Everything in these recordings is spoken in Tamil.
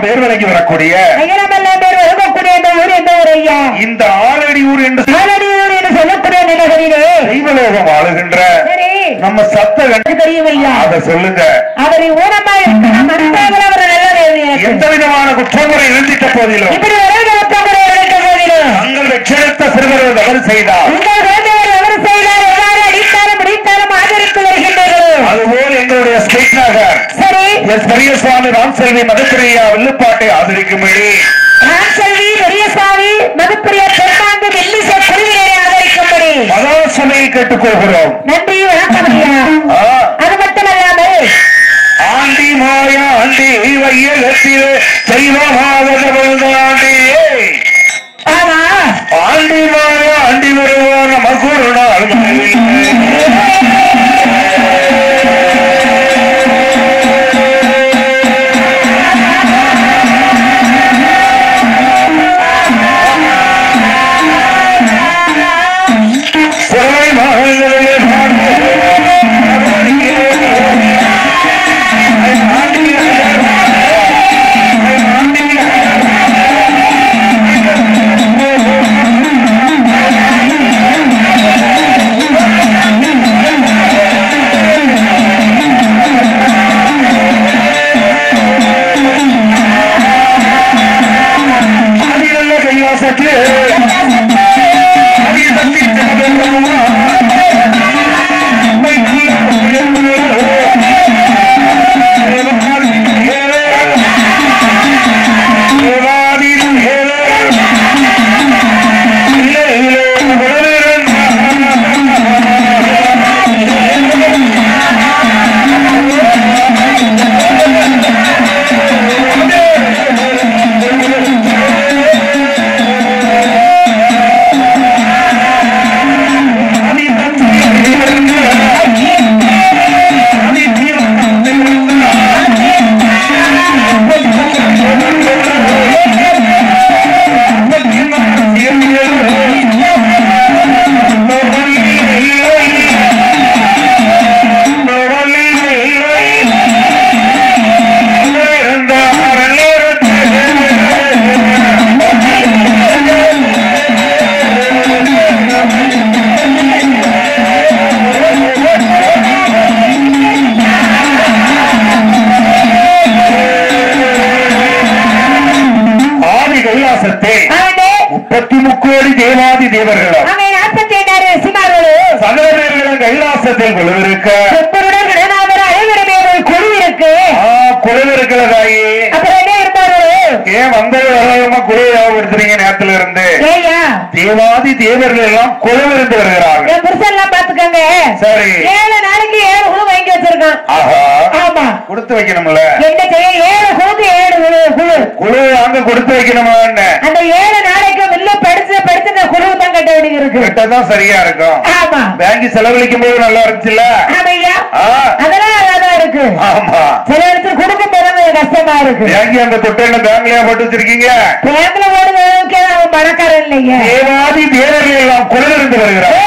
பேர் விளங்கி வரக்கூடிய நகரமெல்லாம் பேர் இருக்கக்கூடிய இந்த ஊர் எந்த ஊர் ஐயா இந்த ஆலடி ஊர் என்று சொல்லி ஆலடியூர் என்று சொல்லக்கூடிய நிலவரிலே தெய்வலோகம் ஆளுகின்ற சரி நம்ம சத்த கண்ட எனக்கு தெரியும் ஐயா அத சொல்லுங்க அவரை ஊனமா இருக்கலாம் மருத்துவர்கள் அவர் நல்ல வேலையை எந்த விதமான குற்றமுறை எழுந்திட்ட போதிலும் இப்படி ஒரே மருத்துவரை எடுக்க போதிலும் தங்கள் ரட்சணத்த சிறுவர் தவறு செய்தார் உங்கள் குழந்தைகள் எவர் செய்தார் எவ்வாறு அடித்தாலும் முடித்தாலும் ஆதரித்து வருகின்றீர்களோ அதுபோல் எங்களுடைய ஸ்டேட் நகர் சரி எஸ் பெரியசுவாமி ராம்செல்வி மதுப்பிரியா வில்லுப்பாட்டை ஆதரிக்கும்படி நான் செல்வி பெரியசாமி மதுப்பிரிய பெருமாண்டு வெள்ளிசை குழுவினரை ஆதரிக்கும்படி மதோசமையை கேட்டுக்கொள்கிறோம் நன்றி வணக்கம் ஐயா ஆ, அது மட்டுமல்லாமல் ஆண்டி மாயா ஆண்டி வையகத்திலே தெய்வமாக ஆண்டி ஆமா ஆண்டி மாயா ஆண்டி வருவான மகுருநாள் சிறை மகளிலே அதிலுள்ள கைவாசத்து அதிசக்தி ஜெகதெல்லாம் ஆதி கைலாசத்தை அவனே முப்பத்தி முக்கோடி தேவாதி தேவர்களும் அவன் நாற்பத்தி எட்டாயிரம் ரசிமார்களும் சகல பேர்களும் கைலாசத்தில் குழுவிருக்க செப்பருடன் கடனாதர அனைவருமே ஒரு குழு இருக்கு ஆ, குழுவிருக்கிறதாயி அப்புறம் என்ன இருந்தாரு ஏன் வந்தவர்களமா குழு ஞாபகப்படுத்துறீங்க நேரத்துல இருந்து ஏய்யா தேவாதி தேவர்கள் எல்லாம் குழுவிருந்து வருகிறார்கள் என் புருஷன் எல்லாம் பாத்துக்கோங்க சரி ஏழு நாளைக்கு ஏழு குழு வாங்கி வச்சிருக்கான் ஆஹா ஆமா கொடுத்து வைக்கணும்ல என்ன செய்ய ஏழு குழுக்கு ஏழு குழு குழு குழு அங்க கொடுத்து வைக்கணுமா என்ன அந்த ஏழு நாளைக்கு வெளில படிச்சு படிச்சு இந்த குழு தான் கட்ட வேண்டியது இருக்கு கிட்டதான் சரியா இருக்கும் ஆமா பேங்க் செலவழிக்கும் போது நல்லா இருந்துச்சுல்ல ஆமையா ஆ, அதெல்லாம் நல்லாதான் இருக்கு ஆமா சில இடத்துல கொடுக்கும் போது கொஞ்சம் கஷ்டமா இருக்கு பேங்க் அந்த தொட்டில பேங்க்லயா போட்டு வச்சிருக்கீங்க பேங்க்ல ஓடுறதுக்கே அவன் பணக்காரன் இல்லைங்க தேவாதி தேவர்கள் எல்லாம் குழுவிருந்து வருகிறார்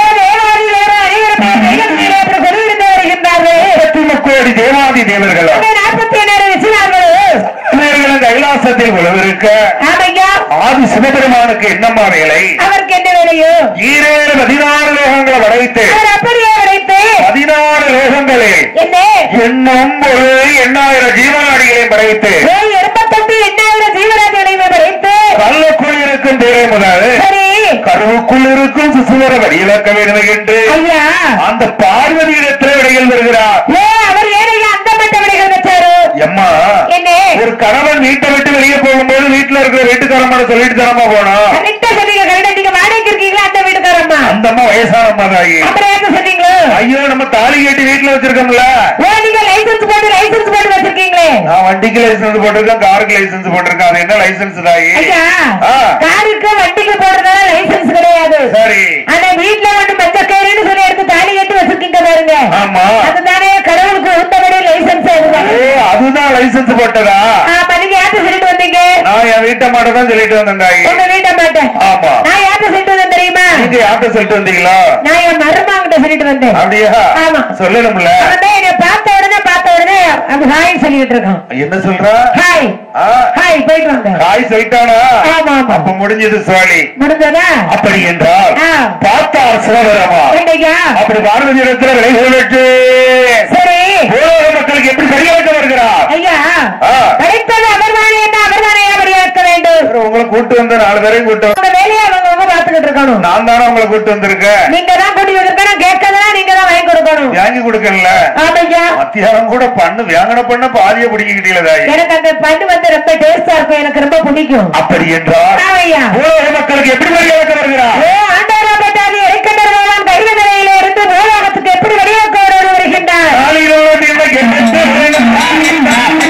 முப்பத்தி முக்கோடி தேவாதி தேவர்களும் தேவர்களும் கைலாசத்தில் குழுவிருக்க ஆதி சிவபெருமானுக்கு என்னம்மா வேலை அவருக்கு என்ன வேலையோ ஈரேழு பதினாறு லோகங்களை படைத்து அவர் அப்படியே உடைத்து பதினாறு லோகங்களில் என்ன எண்ணும் ஒரு எண்ணாயிரம் ஜீவனாடிகளை படைத்து ஏய், எண்பத்தெட்டு எண்ணாயிரம் ஜீவராஜனையும் படைத்து கல்லுக்குள் இருக்கும் தேவை முதல் சரி கருவுக்குள் இருக்கும் சிசுவர வடிவிலக்க வேண்டும் என்று ஐயா அந்த பார்வதி இடத்துல விடைகள் வருகிறார் ஏ அவர் ஏனையா அந்த மட்ட விடைகள் வச்சாரு எம்மா என்ன ஒரு கணவன் வீட்டை விட்டு வெளியே போகும்போது வீட்டுல இருக்கிற வீட்டுக்காரமான சொல்லிட்டு தரமா போனோம் கரெக்டா சொன்னீங்க கரெக்டா நீங்க வாடகைக்கு இருக்கீங்களா அந்த வீட்டுக்காரம்மா அந்த அம்மா வயசான அம்மா தாயி அப்புறம் என்ன சொன்னீங்களோ ஐயோ நம்ம தாலி கட்டி வீட்டுல வச்சிருக்கோம்ல ஓ நீங்க லைசென்ஸ் போட்டு லைசென்ஸ் போட்டு வச்சிருக்கீங்களே நான் வண்டிக்கு லைசன்ஸ் போட்டிருக்கேன் காருக்கு லைசன்ஸ் போட்டிருக்கேன் அது என்ன லைசன்ஸ் தாயி ஐயா ஆ. காருக்கு வண்டிக்கு போடுறதால லைசென்ஸ் கிடையாது சரி ஆனா வீட்டுல வந்து மஞ்சக்கயிறுன்னு சொல்லி எடுத்து தாலி கட்டி வச்சிருக்கீங்க பாருங்க ஆமா அதுதானே கடவுளுக்கு உண்டபடி லைசென்ஸ் அதுதான் ஏ அதுதான் லைசன்ஸ் போட்டதா ஆமா நீங்க யார்கிட்ட சொல்லிட்டு வந்தீங்க நான் என் வீட்டை மட்டும் தான் சொல்லிட்டு வந்தேன் தாயி உங்க வீட்டை மாட்டேன் ஆமா நான் யார்கிட்ட சொல்லிட்டு வந்தேன் தெரியுமா நீங்க யார்கிட்ட சொல்லிட்டு வந்தீங்களா நான் என் மருமாங்கிட்ட சொல்லிட்டு வந்தேன் அப்படியா ஆமா. சொல்லணும்ல அவன் தான் என்னை பார்த்த உடனே பார்த்த உடனே அது ஹாய் சொல்லிட்டு இருக்கோம் என்ன சொல்றா ஹாய் ஆ, ஹாய் போயிட்டு வாங்க காய் சொல்லிட்டானா ஆமா, ஆமா. அப்ப முடிஞ்சது சுவாலி முடிஞ்சதா அப்படி என்றால் ஆ. பார்த்தார் சிவபெருமா என்னய்யா அப்படி பார்வதி இடத்துல விலை சொல்லட்டு சரி பூலோக மக்களுக்கு எப்படி சரியாக வருகிறார் ஐயா ஆ. படித்தது அவர்தானே என்ன அவர்தானே படியாக்க வேண்டும் உங்களை கூட்டு வந்த நாலு பேரையும் கூட்டு வந்த- உங்க வேலையை அவங்க அவங்க பாத்துக்கிட்டு இருக்கணும் நான் தானே உங்களை கூட்டு வந்திருக்கேன் நீங்க தான் கூட்டி இருக்கணும் கேட்கறதா நீங்க தான் வாங்கி கொடுக்கணும் வாங்கி கொடுக்கல ஆமையா மத்தியானம் கூட பண்ணு வேங்கன பண்ண பாதிய பிடிக்கிட்டீங்களா தாய் எனக்கு அந்த பண்ணு வந்து ரொம்ப டேஸ்டா இருக்கும் எனக்கு ரொம்ப பிடிக்கும் அப்படி என்றால் ஆமையா பூலோக மக்களுக்கு எப்படி மரியாதை வருகிறார் ஓ ஆண்டவரா பட்டாதி இருக்கின்றவர்களாம் கைது நிலையில இருந்து பூலோகத்துக்கு எப்படி வெளியாக்க வருகின்றார் நாளையிலோடு என்ன கெட்ட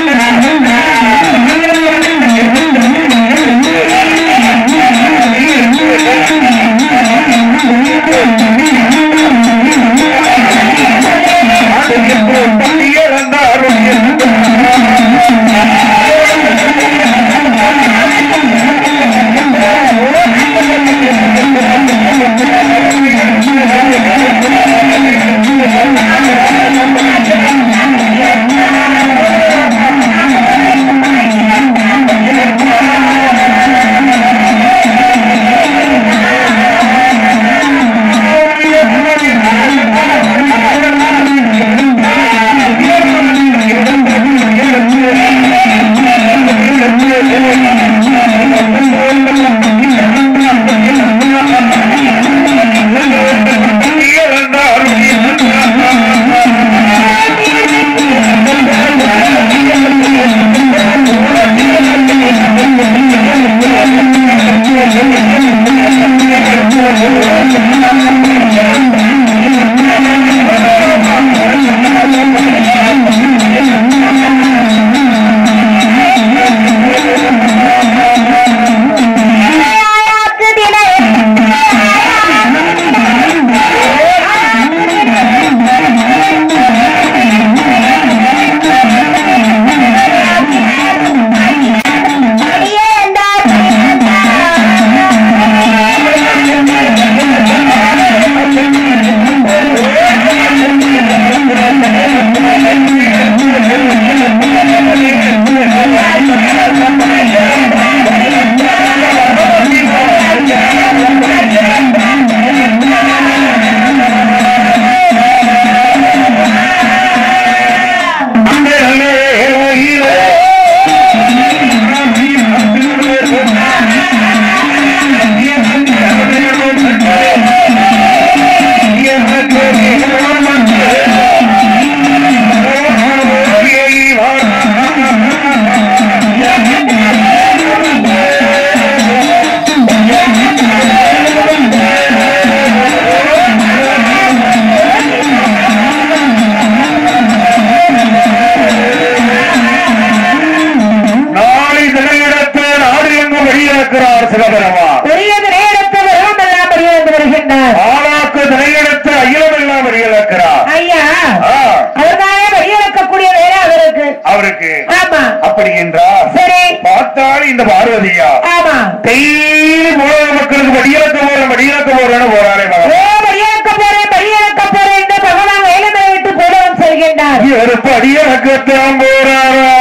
நாளை தினையிடத்து நாடு எங்கும் வெளியிருக்கிறார் சிவபெருமான் பெரியது நேரத்தில் எல்லாம் வெளியே வருகின்றார் ஆளாக்கு தினையிடத்து அகிலமெல்லாம் வெளியிருக்கிறார் ஐயா ஆ, அவர்தானே வெளியிறக்கக்கூடிய வேலை அவருக்கு அவருக்கு ஆமா அப்படி என்றார் சரி பார்த்தால் இந்த பார்வதியா ஆமா டெய்லி உலக மக்களுக்கு வடியிறக்க போறேன் வடியிறக்க போறேன்னு போறாளே மகன் ஓ வெளியிறக்க போறேன் வெளியிறக்க போறேன் என்று பகவான் வேலுமலை விட்டு போலவன் செல்கின்றார் இவர் படியிறக்கத்தான் போறாரா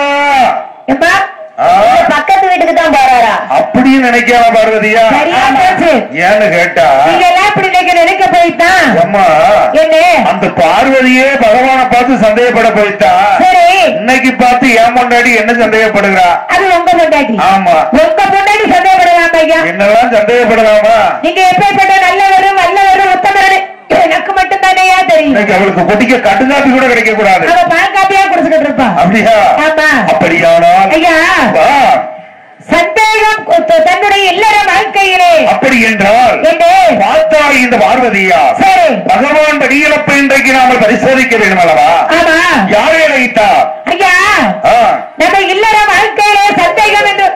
எப்பா ஆ, பக்கத்து வீட்டுக்கு தான் போறாரா அப்படின்னு நினைக்காம பார்வதியா சரியா போச்சு ஏன்னு கேட்டா நீங்க எல்லாம் இப்படி நினைக்க நினைக்க போய்தான் அம்மா என்ன அந்த பார்வதியே பகவானை பார்த்து சந்தேகப்பட போயிட்டா சரி இன்னைக்கு பார்த்து ஏன் முன்னாடி என்ன சந்தேகப்படுகிறா அது உங்க பொண்டாட்டி ஆமா உங்க பொண்டாட்டி சந்தேகப்படலாம் ஐயா என்னெல்லாம் சந்தேகப்படலாமா நீங்க எப்பேற்பட்ட நல்லவரும் வல்லவரும் உத்தமரும் எனக்கு மட்டும் தானேயா தெரியும் இன்னைக்கு அவளுக்கு பொட்டிக்க கட்டுக்காப்பி கூட கிடைக்க கூடாது அவ பால் காப்பியா குடிச்சுக்கிட்டு இருப்பா அப்படியா ஆமா அப்படியானால் ஐயா வா. சந்தேகம் த- தன்னுடைய இல்லற வாழ்க்கையிலே அப்படி என்றால் என்று பார்த்தா இந்த பார்வதியா சரி பகவான் படியிலப்ப இன்றைக்கு நாம பரிசோதிக்க வேண்டும் அல்லவா ஆமா யாரை அழைத்தார் ஐயா ஆ, நம்ம இல்லற வாழ்க்கையிலே சந்தேகம் என்று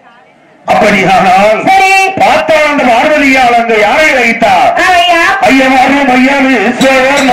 அப்படியானால் சரி பார்த்தா அந்த பார்வதியால் அங்கு யாரை அழைத்தார் ஐயா ஐயமாரும் ஐயாவு ஈஸ்வரன்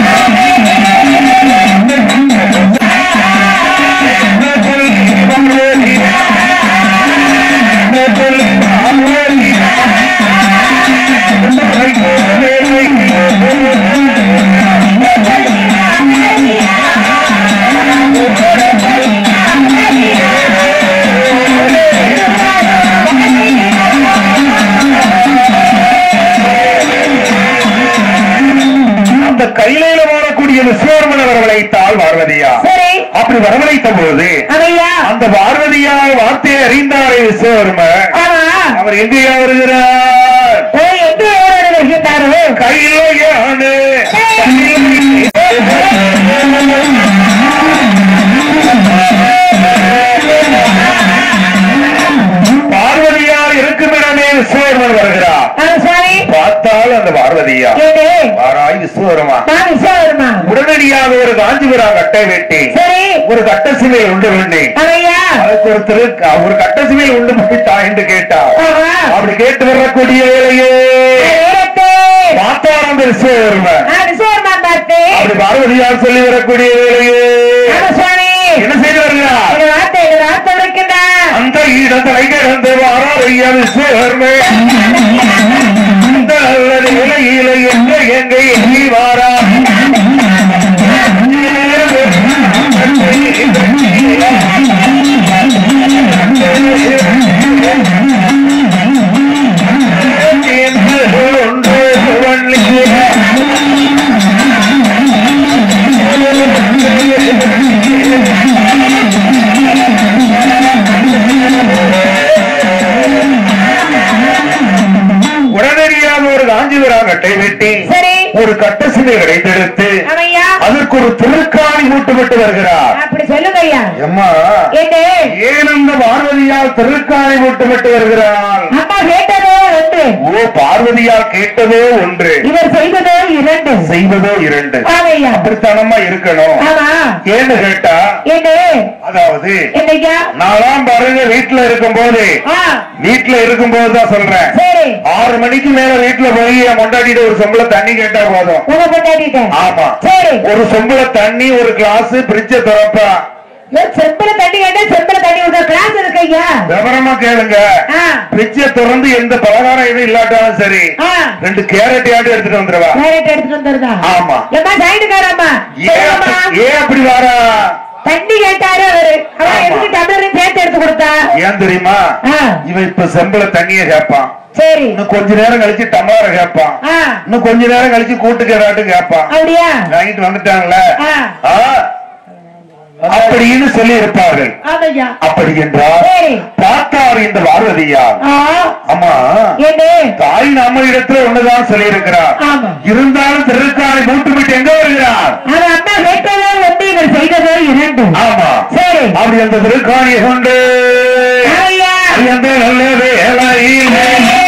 கையில வரக்கூடிய விஸ்வர்மன் வரவழைத்தாள் பார்வதியா சரி அப்படி வரவழைத்த போது அவையா அந்த பார்வதியா வார்த்தையை அறிந்தாரே விஸ்வர்மன் ஆமா அவர் எங்கேயா வருகிறார் ஓ எங்க ஓட வருகின்றாரு கையிலையானு பார்வதியா இருக்கும் இடமே விஸ்வர்மன் வருகிறார் ஆ, சுவாமி பார்த்தால் அந்த பார்வதியா ஏடு வாராய் விஸ்வரமா நான் விசாரமா உடனடியாக ஒரு காஞ்சிபுரா கட்டை வெட்டி சரி ஒரு கட்ட சிமையில் உண்டு வேண்டி அவையா அதுக்கு ஒருத்தர் க- ஒரு கட்ட சிமையில் உண்டு போயிட்டா என்று கேட்டார் ஆமா அப்படி கேட்டு வரக்கூடிய வேலையே நேரத்தே பார்த்தார் அந்த விஸ்வரமன் நான் விசாரமா பார்த்தேன் அப்படி பார்வதியார் சொல்லி வரக்கூடிய வேலையே ஆமா சுவாமி என்ன செய்து வருகிறார் ஒரு வார்த்தை ஒரு வார்த்தை இருக்கின்றான் அந்த இடத்தை கிடந்து வாராதையா விஸ்வகர்மே அந்த நல்ல நிலையில எங்க எங்க எங்கி வாரா ஒன்று வள்ளி உடனடியாக ஒரு காஞ்சிபுரா கட்டை வெட்டி சரி ஒரு கட்ட சிலை கிடைத்தெடுத்து அவையா அதற்கு ஒரு திருக்காணி மூட்டுவிட்டு வருகிறார் அப்படி சொல்லுங்க ஐயா எம்மா ஏண்டு ஏன் அந்த பார்வதியால் திருக்காணி மூட்டுவிட்டு வருகிறாள் அம்மா கேட்டதோ ஒன்று ஓ பார்வதியால் கேட்டதோ ஒன்று இவர் செய்ததோ இரண்டு செய்வதோ இரண்டு ஆமையா அப்படித்தனமா இருக்கணும் ஆமா ஏன்னு கேட்டா ஏண்டு அதாவது என்னையா நான்லாம் பாருங்க வீட்டுல இருக்கும் போது ஆ வீட்டுல இருக்கும் போதுதான் சொல்றேன் சரி ஆறு மணிக்கு மேல வீட்டுல போய் என் கொண்டாடிட்டு ஒரு சொம்பள தண்ணி கேட்டா போதும் உங்க கொண்டாடிட்டேன் ஆமா சரி ஒரு சொம்பள தண்ணி ஒரு கிளாஸ் பிரிட்ஜ திறப்பா செம்பல தண்ணி கேட்டா செம்பல தண்ணி விடுற கிளாஸ் இருக்கு ஐயா விவரமா கேளுங்க ஆ பிரிட்ஜ திறந்து எந்த பலகாரம் எதுவும் இல்லாட்டாலும் சரி ஆ ரெண்டு கேரட் ஆட்டு எடுத்துட்டு வந்துருவா கேரட் எடுத்துட்டு வந்துருதா ஆமா ஏமா சைடுக்காரம்மா ஏன் அப்ப- ஏன் அப்படி வாரா தண்ணி கேட்டாரு அவரு அவன் ஆமா. எதுக்கு டம்ளரையும் சேர்த்து எடுத்து கொடுத்தா ஏன் தெரியுமா ஆ இவன் இப்ப செம்பள தண்ணிய கேட்பான் சரி இன்னும் கொஞ்ச நேரம் கழிச்சு டம்ளர கேட்பான் ஆ இன்னும் கொஞ்ச நேரம் கழிச்சு கூட்டு கேராட்டு கேட்பான் அப்படியா வாங்கிட்டு வந்துட்டாங்கல்ல ஆ ஆ? அப்படின்னு சொல்லி இருப்பார்கள் ஆமையா அப்படி என்றால் சரி பார்த்தார் இந்த பார்வதியா ஆ ஆமா ஏண்டு தாய் நம்ம இடத்துல ஒண்ணுதான் சொல்லி இருக்கிறார் ஆமா இருந்தாலும் திருக்காலை மூட்டுவிட்டு எங்க வருகிறார் அது அம்மா கேட்டதோ ஒன்று இவர் செய்ததோ இரண்டு ஆமா சரி அப்படி அந்த திருக்காணியை கொண்டு ஆமையா அந்த நல்ல வேலையிலே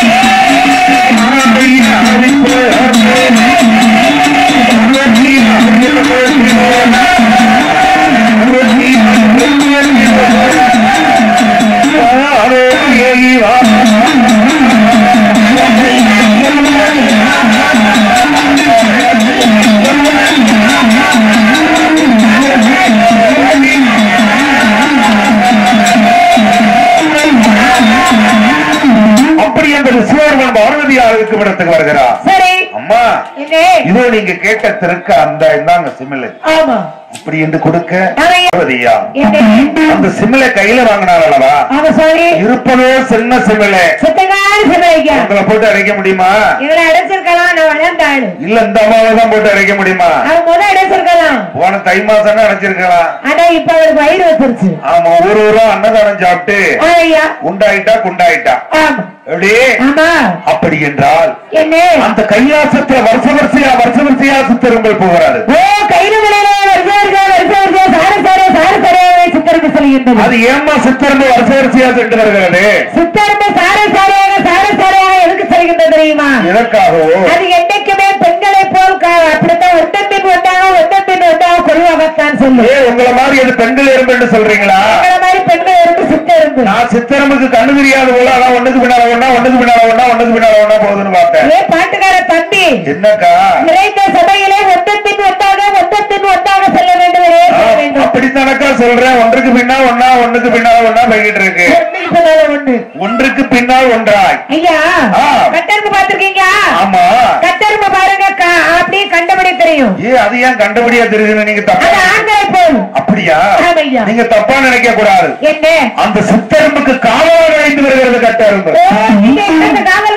அப்படி அந்த விஸ்வர்மன் பார்வதியார் இருக்கும் இடத்துக்கு வருகிறார் சரி அம்மா என்ன இதோ நீங்க கேட்ட திருக்க அந்த இந்தாங்க சிமிழ் ஆமா அப்படி என்று கொடுக்க ஆமையா பார்வதியா என்ன அந்த சிமிழை கையில வாங்கினார் அல்லவா ஆமா சாரி இருப்பதோ சின்ன சிமிழ் சுத்தகாரி சிவரைக்கா உங்களை போட்டு அடைக்க முடியுமா இவரை அடைச்சிருக்கலாம் நான் வளர்ந்த ஆளு இல்ல இந்த அம்மாவை தான் போட்டு அடைக்க முடியுமா அவன் முத அடைச்சிருக்கலாம் போன தை மாசம் அடைச்சிருக்கலாம் ஆனா இப்ப அவருக்கு வயிறு வச்சிருச்சு ஆமா ஒரு ஊரா அன்னதானம் சாப்பிட்டு ஆமையா உண்டாயிட்டா குண்டாயிட்டா ஆமா எப்படி ஆமா அப்படி என்றால் என்ன அந்த கைலாசத்துல வருஷ வருஷையா வருஷ வருஷையா சுத்தருங்கள் போகிறாரு ஓ கைது விளையில வருஷ வருஷம் வருஷ வருஷம் சார சார சார சாரையாக சித்தருக்கு செல்கின்றது அது ஏமா சித்தருந்து வருஷ வருஷையா சென்று வருகிறது சித்தருக்கு சார சாரையாக சார சாரையாக எதுக்கு செல்கின்றது தெரியுமா எதற்காகவோ அது என்னைக்குமே பெண்களை போல் க- அப்படித்தான் ஒன்றத்தின் ஒன்றாக ஒன்றத்தின் ஒன்றாக கொள்வாகத்தான் சொல்லு ஏ உங்களை மாதிரி அது பெண்கள் எறும்பு என்று சொல்றீங்களா எங்களை மாதிரி பெண்கள் இருந்து சித்தம் இருந்து நான் சித்திரமுக்கு கண்ணு தெரியாத போல அதான் ஒண்ணுக்கு பின்னால ஒண்ணா ஒண்ணுக்கு பின்னால ஒண்ணா ஒண்ணுக்கு பின்னால ஒண்ணா போகுதுன்னு பார்த்தேன் ஏ பாட்டுக்கார தம்பி என்னக்கா நிறைந்த சபையிலே ஒன்றத்தின் ஒன்றாக ஒன்றத்தின் ஒன்றாக செல்ல வேண்டும் ஒரே ஆ, செல்ல வேண்டும் அப்படித்தானக்கா சொல்றேன் ஒன்றுக்கு பின்னா ஒண்ணா ஒண்ணுக்கு பின்னால ஒண்ணா போய்கிட்டு இருக்கு ஒண்ணுக்கு பின்னால ஒண்ணு ஒன்றுக்கு பின்னால் ஒன்றாய் ஐயா ஆ. கட்டெரும்பு பாத்திருக்கீங்க ஆமா கட்டெரும்பு பாருங்க க- அப்படியே கண்டபடி தெரியும் ஏ அது ஏன் கண்டபடியா தெரியுதுன்னு நீங்க அது தப்பா ஆண்களை போல் அப்படியா ஆமையா. நீங்க தப்பா நினைக்க கூடாது என்ன அந்த சித்தரும்புக்கு காவலாக வைத்து வருகிறது கட்டரும்பு ஓ, நீங்க எங்க காவலுக்கு இருக்கீங்களா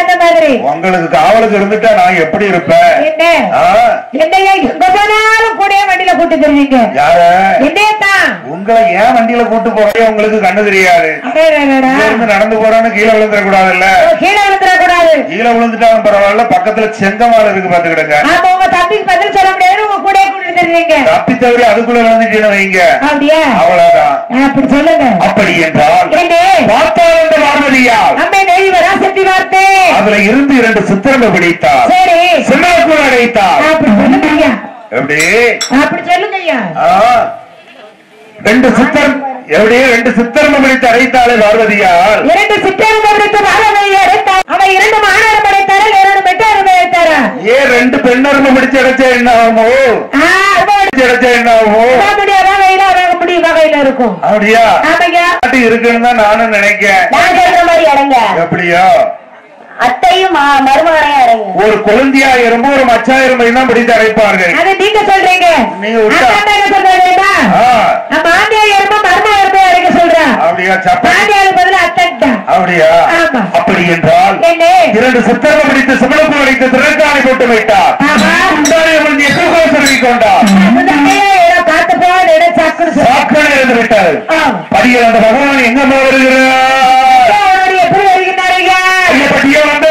அந்த மாதிரி உங்களுக்கு காவலுக்கு இருந்துட்டா நான் எப்படி இருப்பேன் என்ன ஆ, என்னையா எங்க போனாலும் கூட வண்டியில கூட்டு தருவீங்க யார என்னையத்தான் உங்களை ஏன் வண்டியில கூட்டு போறே உங்களுக்கு கண்ணு தெரியாது அடடடடா. இங்க இருந்து நடந்து போறான்னு கீழே விழுந்துட கூடாதுல்ல ஓ, கீழே விழுந்துட கூடாது கீழே விழுந்துட்டாலும் பரவாயில்ல பக்கத்துல செங்கமால் இருக்கு பாத்துக்கிடுங்க ஆமா உங்க தம்பிக்கு பதில் சொல்ல முடியாது உங்க கூட கூட்டு தருவீங்க தப்பி தவறி அதுக்குள்ள விழுந்துட்டீங்க வைங்க அப்படியா அவ்வளவுதான் ஆ, அப்படி சொல்லுங்க அப்படி என்றால் ஏண்டே பார்த்தால் இந்த பார்வதியால் அம்மை தேவி வராசக்தி வார்த்தை அதுல இருந்து இரண்டு சித்திரங்கள் பிடித்தார் சரி சிம்மக்குள் அடைத்தார் அப்படி சொல்லுங்க ஐயா எப்படி அப்படி சொல்லுங்க ஐயா ஆ, ரெண்டு சித்தர் எப்படி ரெண்டு சித்திரம் பிடித்து அடைத்தாளே பார்வதியால் இரண்டு சிற்றரம் எடுத்து வாழவை எடுத்தார் அவன் இரண்டு மாநகரம் படைத்தாரா இரண்டு மெட்டாரம் படைத்தாரா ஏன் ரெண்டு பெண்ணருமை பிடிச்சு அடைச்சா என்ன ஆகுமோ ஆ, அது பிடிச்சு அடைச்சா என்ன ஆகுமோ அதான் முடியாத வகையில அவங்க முடி வகையில இருக்கும் அப்படியா ஆமாங்க நாட்டு இருக்குன்னு தான் நானும் நினைக்கிறேன் நான் சொல்ற மாதிரி இடங்க எப்படியா அத்தையும் மருமகனையும் இடங்க ஒரு குழந்தையா எறும்பு ஒரு மச்சா எறும்பை தான் பிடித்து அடைப்பார்கள் அது நீங்க சொல்றீங்க நீங்க விட்டா. அதான் என்ன சொல்றீங்க ஆ, நம்ம ஆண்டியா இருப்ப மருமக இருப்ப அடைக்க சொல்றேன் அப்படியா சப்ப ஆண்டியாவுக்கு பதிலா அத்தன் அப்படியா ஆமா. அப்படி என்றால் என்ன இரண்டு சித்தர்கள் பிடித்து சிவனுக்கு அடைத்து திரைக்காணி போட்டு வைத்தார் ஆமா முந்தானை அமர்ந்து எதிர்கோசரி கொண்டார் காத்து போன இடம் சாக்குன்னு சொல்றேன் சாக்கடை இருந்து விட்டார் ஆமா. படியில் அந்த பகவான் எங்கம்மா வருகிறார் அவருடைய எப்படி வருகின்றாருங்க ஐயப்பட்டியே வந்து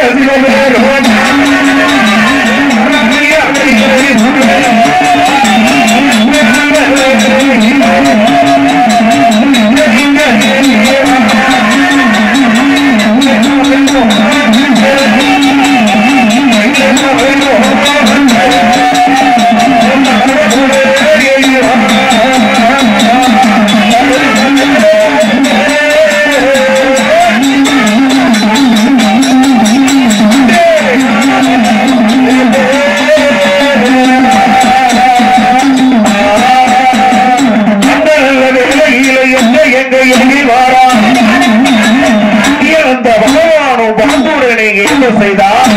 அந்த நல்ல வேளையில எங்க எங்க எண்ணி வாரா அந்த பகவானும் பாம்புடனே என்ன செய்தார்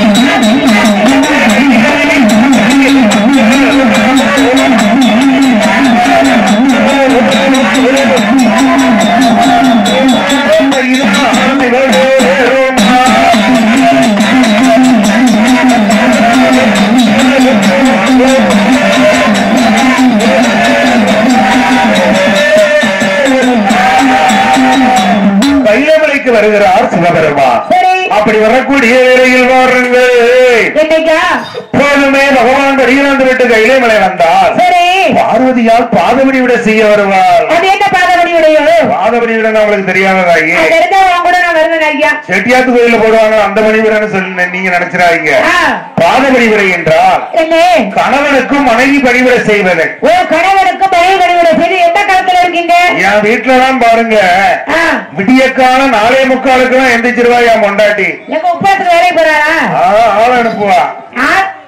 கைலமலைக்கு வருகிறார் சிவபெருமான் சரி அப்படி வரக்கூடிய வேளையில் வாருங்கள் என்னைக்கா போதுமே பகவான் வெளியிலிருந்து விட்டு கைலைமலை வந்தால் சரி பார்வதியால் பாதபடி விட செய்ய வருவார் அது என்ன பாதபடி உடையோ பாதபடி விட உங்களுக்கு தெரியாததாகி அது இருந்தா உன் கூட நான் வருவேன் ஐயா செட்டியாத்து கோயில்ல போடுவாங்க அந்த மணி விடன்னு சொல்லி நீங்க நினைச்சிடாதீங்க ஆ, பாதபடி விடை என்றால் என்ன கணவனுக்கும் மனைவி பணிவிட செய்வது ஓ கணவனுக்கு மனைவி கணிவிட செய்து எந்த காலத்துல இருக்கீங்க என் வீட்டுலதான் பாருங்க ஆ, விடியக்கால நாலே முக்காலுக்கு எல்லாம் எந்திரிச்சிருவா என் பொண்டாட்டி எங்க உப்பத்துக்கு வேலைக்கு போறாரா ஆ, ஆள் அனுப்புவா ஆ,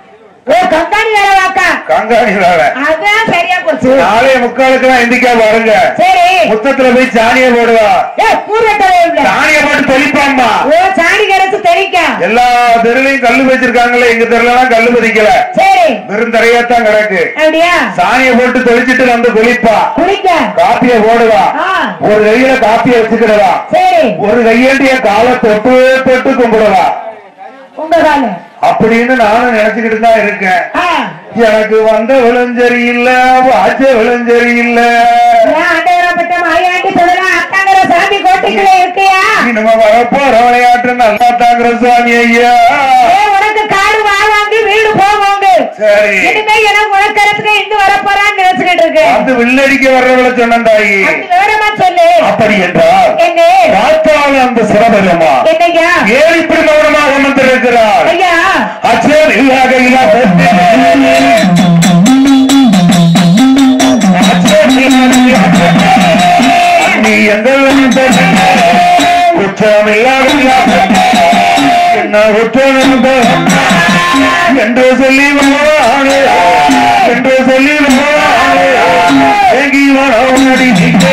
ஓ கந்தாணி வேலை வாக்கா கங்காணி வேலை அதான் சரியா போச்சு நாலே முக்காலுக்கு எல்லாம் எந்திரிக்கா பாருங்க சரி முத்தத்துல போய் சாணியை போடுவா ஏ கூறுவட்டவே இல்ல சாணியை போட்டு தெளிப்பாம்மா ஓ சாணி கிடைச்சு தெரிக்க எல்லா தெருலையும் கல்லு வச்சிருக்காங்கல்ல எங்க தெருல எல்லாம் கல்லு பதிக்கல சரி வெறும் தரையாத்தான் கிடக்கு அப்படியா சாணியை போட்டு தெளிச்சிட்டு வந்து குளிப்பா குளிக்க காப்பிய போடுவா ஆ, ஒரு கையில காப்பிய வச்சுக்கிடுவா சரி ஒரு கையேண்டிய காலை தொட்டு தொட்டு கும்பிடுவா உங்க கால அப்படின்னு நானும் நினைச்சுக்கிட்டு தான் இருக்கேன் ஆ, எனக்கு வந்த விளைஞ்சரி இல்ல வாச்ச விளைஞ்சரி இல்ல ஏன் ஆண்டவரப்பட்ட மாயாண்டி சொல்லலாம் அத்தாங்கிற சாமி கோட்டைக்குள்ள இருக்கியா இனிமே வரப்போற விளையாட்டு நல்லா தாங்குற சுவாமி ஐயா ஏ உனக்கு காடு வாங்கி வீடு போவாங்க சரி இனிமே எனக்கு உனக்கறதுக்கு இந்து வரப்போறான்னு நினைச்சுக்கிட்டு இருக்கு அது வில்லடிக்க வர்றவள சொன்னேன் தாயி அப்படி விவரமா சொல்லு அப்படி என்றால் என்ன பார்த்தால் அந்த சிவபெருமா என்னையா ஏன் இப்படி மௌனமாக அமர்ந்திருக்கிறார் ஐயா அச்சம் இல்லாத நீ எந்த குற்றம் இல்லாத என்ன குற்றம் என்று சொல்லி வருவானே என்று சொல்லி வருவானே ஏங்கி வரவடி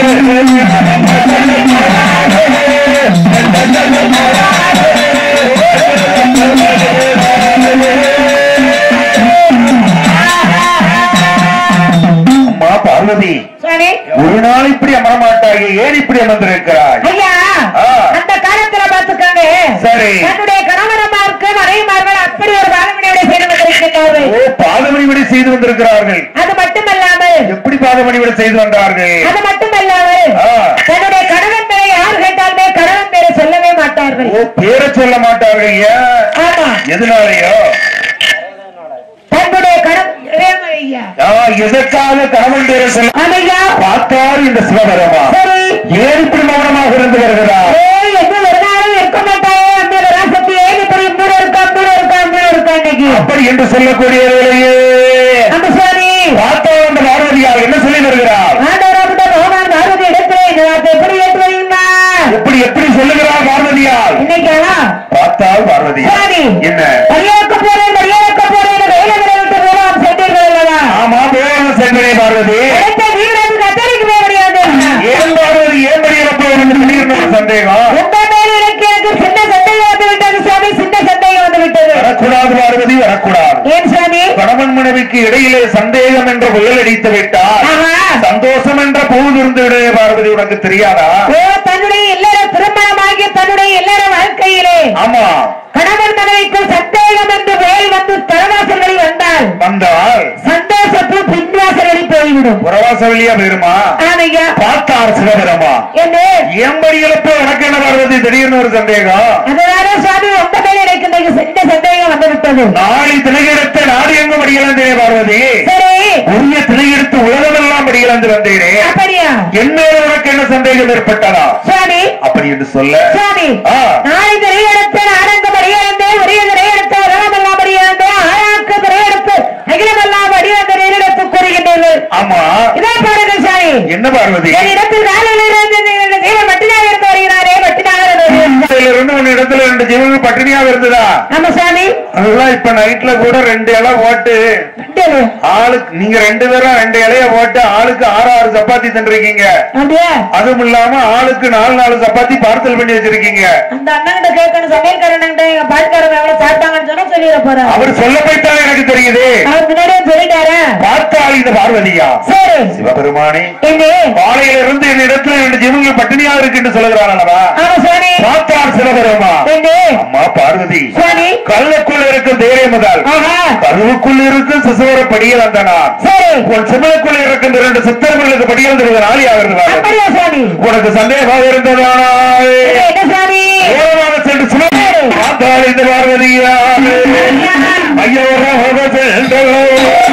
அம்மா பார்வதி சரி ஒரு நாள் இப்படி அமர மாட்டாயே ஏன் இப்படி அமர்ந்திருக்கிறாய் ஐயா ஆ. அந்த காலத்துல நல்லா பாத்துக்கோங்க சரி. தன்னுடைய கணவனமாருக்கு மனைவிமார்கள் அப்படி ஒரு பாதமணியோட செய்து வந்திருக்கிறார்கள் ஓ பாதமணி விட செய்து வந்திருக்கிறார்கள் அது மட்டுமல்லாமல் எப்படி பாதமணி விட செய்து வந்தார்கள் அது மட்டுமல்லாமல் ஆ. தன்னுடைய கணவன் பேரை யார் கேட்டாலுமே கணவன் பேரை சொல்லவே மாட்டார்கள் ஓ பேரை சொல்ல மாட்டார்கள் ஏன் ஆமா எதனாலயோ தன்னுடைய கணவன் ஏமா ஐயா ஆ, எதற்காக கணவன் பேரை சொல்ல ஆமையா பார்த்தார் இந்த சிவபெருமா சரி ஏன் இப்படி மௌனமாக இருந்து வருகிறார் ஏய் என்ன ஒரு நாளும் இருக்க மாட்டாயே அந்த ராசத்தி ஏன் இப்படி மூணு இருக்கா மூணு இருக்கா மூணு இருக்கா இன்னைக்கு அப்படி என்று சொல்லக்கூடிய வேளையே அந்த சுவாமி பார்த்தார் அந்த பார்வதியார் என்ன சொல்லி வருகிறார் ஆண்டவராகிட்ட பகவான் பார்வதி இடத்துல இந்த வார்த்தை எப்படி ஏற்று வையுமா எப்படி எப்படி சொல்லுகிறார் பார்வதியார் இன்னைக்கு பார்த்தால் பார்வதி சுவாமி என்ன பரியாக்க போறேன் பரியாக்க போறேன் வேலை விட்டு போலாம் சென்றீர்கள் அல்லவா ஆமா போகணும் சென்றனே பார்வதி அடுத்த வீரத்துக்கு அத்தனைக்கு போக முடியாது ஏன் பார்வதி ஏன் படிக்கிறப்போ எனக்கு திடீர்னு ஒரு சந்தேகம் உங்க மேல எனக்கு எனக்கு சின்ன சந்தேகம் வந்து விட்டது சுவாமி சின்ன சந்தேகம் வந்து விட்டது வரக்கூடாது பார்வதி வரக்கூடாது ஏன் சுவாமி கணவன் மனைவிக்கு இடையிலே சந்தேகம் என்ற புயல் அடித்து விட்டால் ஆமா. சந்தோஷம் என்ற பூவு இருந்து விட பார்வதி உனக்கு தெரியாதா ஓ தன்னுடைய இல்லற திருமணமாகிய தன்னுடைய இல்லற வாழ்க்கையிலே ஆமா கணவன் மனைவிக்கு சந்தேகம் என்று வேல் வந்து தரவாசல்களில் வந்தால் வந்தால் சந்தோஷத்து பின்வாசல்களில் போய்விடும் புறவாச வழியா போயிருமா ஆமையா பார்த்தார் சிவபெருமா என்ன ஏம்படிகளப்போ உனக்கு என்ன பார்வதி திடீர்னு ஒரு சந்தேகம் அதனால சுவாமி உங்க மேல எனக்கு இன்னைக்கு சின்ன சந்தேகம் வந்து விட்டது நாளை திணையெடுத்த நாடு எங்கும் படிகளந்தேனே பார்வதி சரி உரிய திணையெடுத்து உலகமெல்லாம் படிகளந்து வந்தேனே அப்படியா என் மேல உனக்கு என்ன சந்தேகம் ஏற்பட்டதா சுவாமி அப்படி என்று சொல்ல சுவாமி ஆ. நாளை திரையெடுத்து நாடங்க படியெடுத்து உரிய திரையெடுத்து உலகமெல்லாம் படியெடுத்து ஆளாக்கு திரையெடுத்து அகிலமெல்லாம் படிவந்த நேரிடத்து கூறுகின்றீர்கள் ஆமா இதை பாருங்க சாமி என்ன பார்வதி என் இடத்தில் காலையில் இருந்து தேவன் மட்டினாக இருந்து வருகிறாரே மட்டினாக இதுல இருந்து உன் இடத்துல ரெண்டு ஜீவன்கள் பட்டினியா இருந்ததா ஆமா சாமி அதெல்லாம் இப்ப நைட்ல கூட ரெண்டு இலை போட்டு அப்படியே ஆளுக்கு நீங்க ரெண்டு பேரும் ரெண்டு இலைய போட்டு ஆளுக்கு ஆறு ஆறு சப்பாத்தி தின்றுருக்கீங்க அப்படியே அதுவும் இல்லாம ஆளுக்கு நாலு நாலு சப்பாத்தி பார்சல் பண்ணி வச்சிருக்கீங்க அந்த அண்ணன் கேட்கணும் சமையல்காரன் எங்க பாட்டுக்காரங்க எவ்வளவு சாப்பிட்டாங்கன்னு சொன்னா சொல்லிட போறேன் அவர் சொல்ல போய்த்தான் எனக்கு தெரியுது அவர் முன்னாடியே சொல்லிட்டாரு பார்த்தால் இந்த பார்வதியா சரி சிவபெருமானே என்ன காலையில இருந்து என் இடத்துல ரெண்டு ஜீவன்கள் பட்டினியா இருக்குன்னு சொல்லுகிறான் அல்லவா ஆமா சுவாமி பார்த்தார் சிவபெருமா என்ன அம்மா பார்வதி சுவாமி கல்லுக்குள் இருக்கும் தேரை முதல் ஆஹா கருவுக்குள் இருக்கும் சிசுவர படியில் அந்த நான் சரி உன் சிமலுக்குள் இருக்கின்ற இரண்டு சித்தர்களுக்கு படியில் தருவது நாளி ஆகிறது அப்படியா சுவாமி உனக்கு சந்தேகம் இருந்ததானால் என்ன என்ன சுவாமி ஓரமாக சென்று சுமந்து பார்த்தால் இந்த பார்வதியா ஐயோ ரோக சென்றோ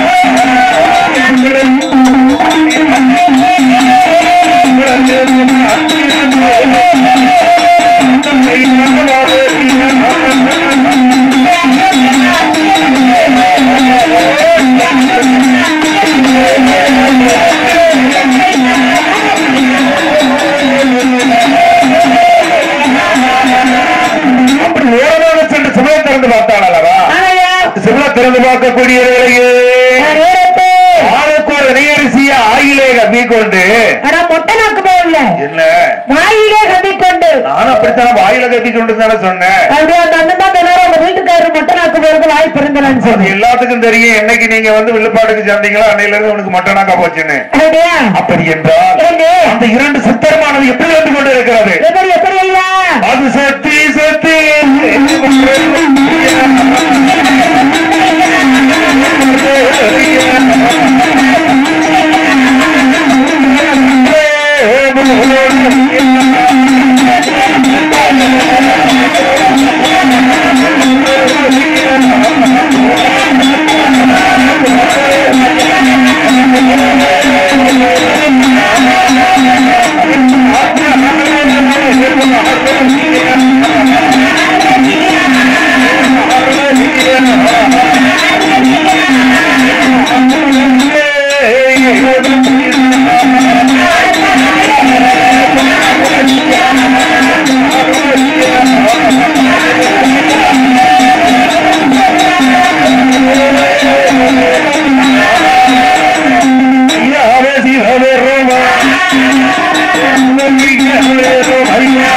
அப்படி ஓரமாக சென்று சுமையை திறந்து பார்த்தாள் அல்லவா ஆமையா சிவ திறந்து பார்க்கக்கூடிய வேளையே நான் நேரத்து ஆளுக்கு ஒரு நெய்யரிசிய ஆயிலே கம்மி கொண்டு ஆனா மொட்டை நாக்கு போகல என்ன வாயிலே கட்டிக்கொண்டு நானும் அப்படித்தான் வாயில கத்தி கொண்டு தானே சொன்னேன் அப்படியே அந்த அண்ணன் தான் சொன்னாரு அந்த வீட்டுக்காரர் மொட்டை நாக்கு போறது வாய் பிறந்தலான்னு அது சொல்லி எல்லாத்துக்கும் தெரியும் என்னைக்கு நீங்க வந்து வில்லுப்பாட்டுக்கு சேர்ந்தீங்களோ அன்னையில இருந்து உனக்கு மட்டனாக்கா போச்சுன்னு அப்படியா அப்படி என்றால் ஏண்டி? அந்த இரண்டு சித்தரமானது எப்படி வந்து கொண்டு இருக்கிறது எப்படி எப்படி ஐயா அது சத்தி சத்தி ஐயாவே சிவவே ரோமா நம்பிக்கையாவே ரோமையா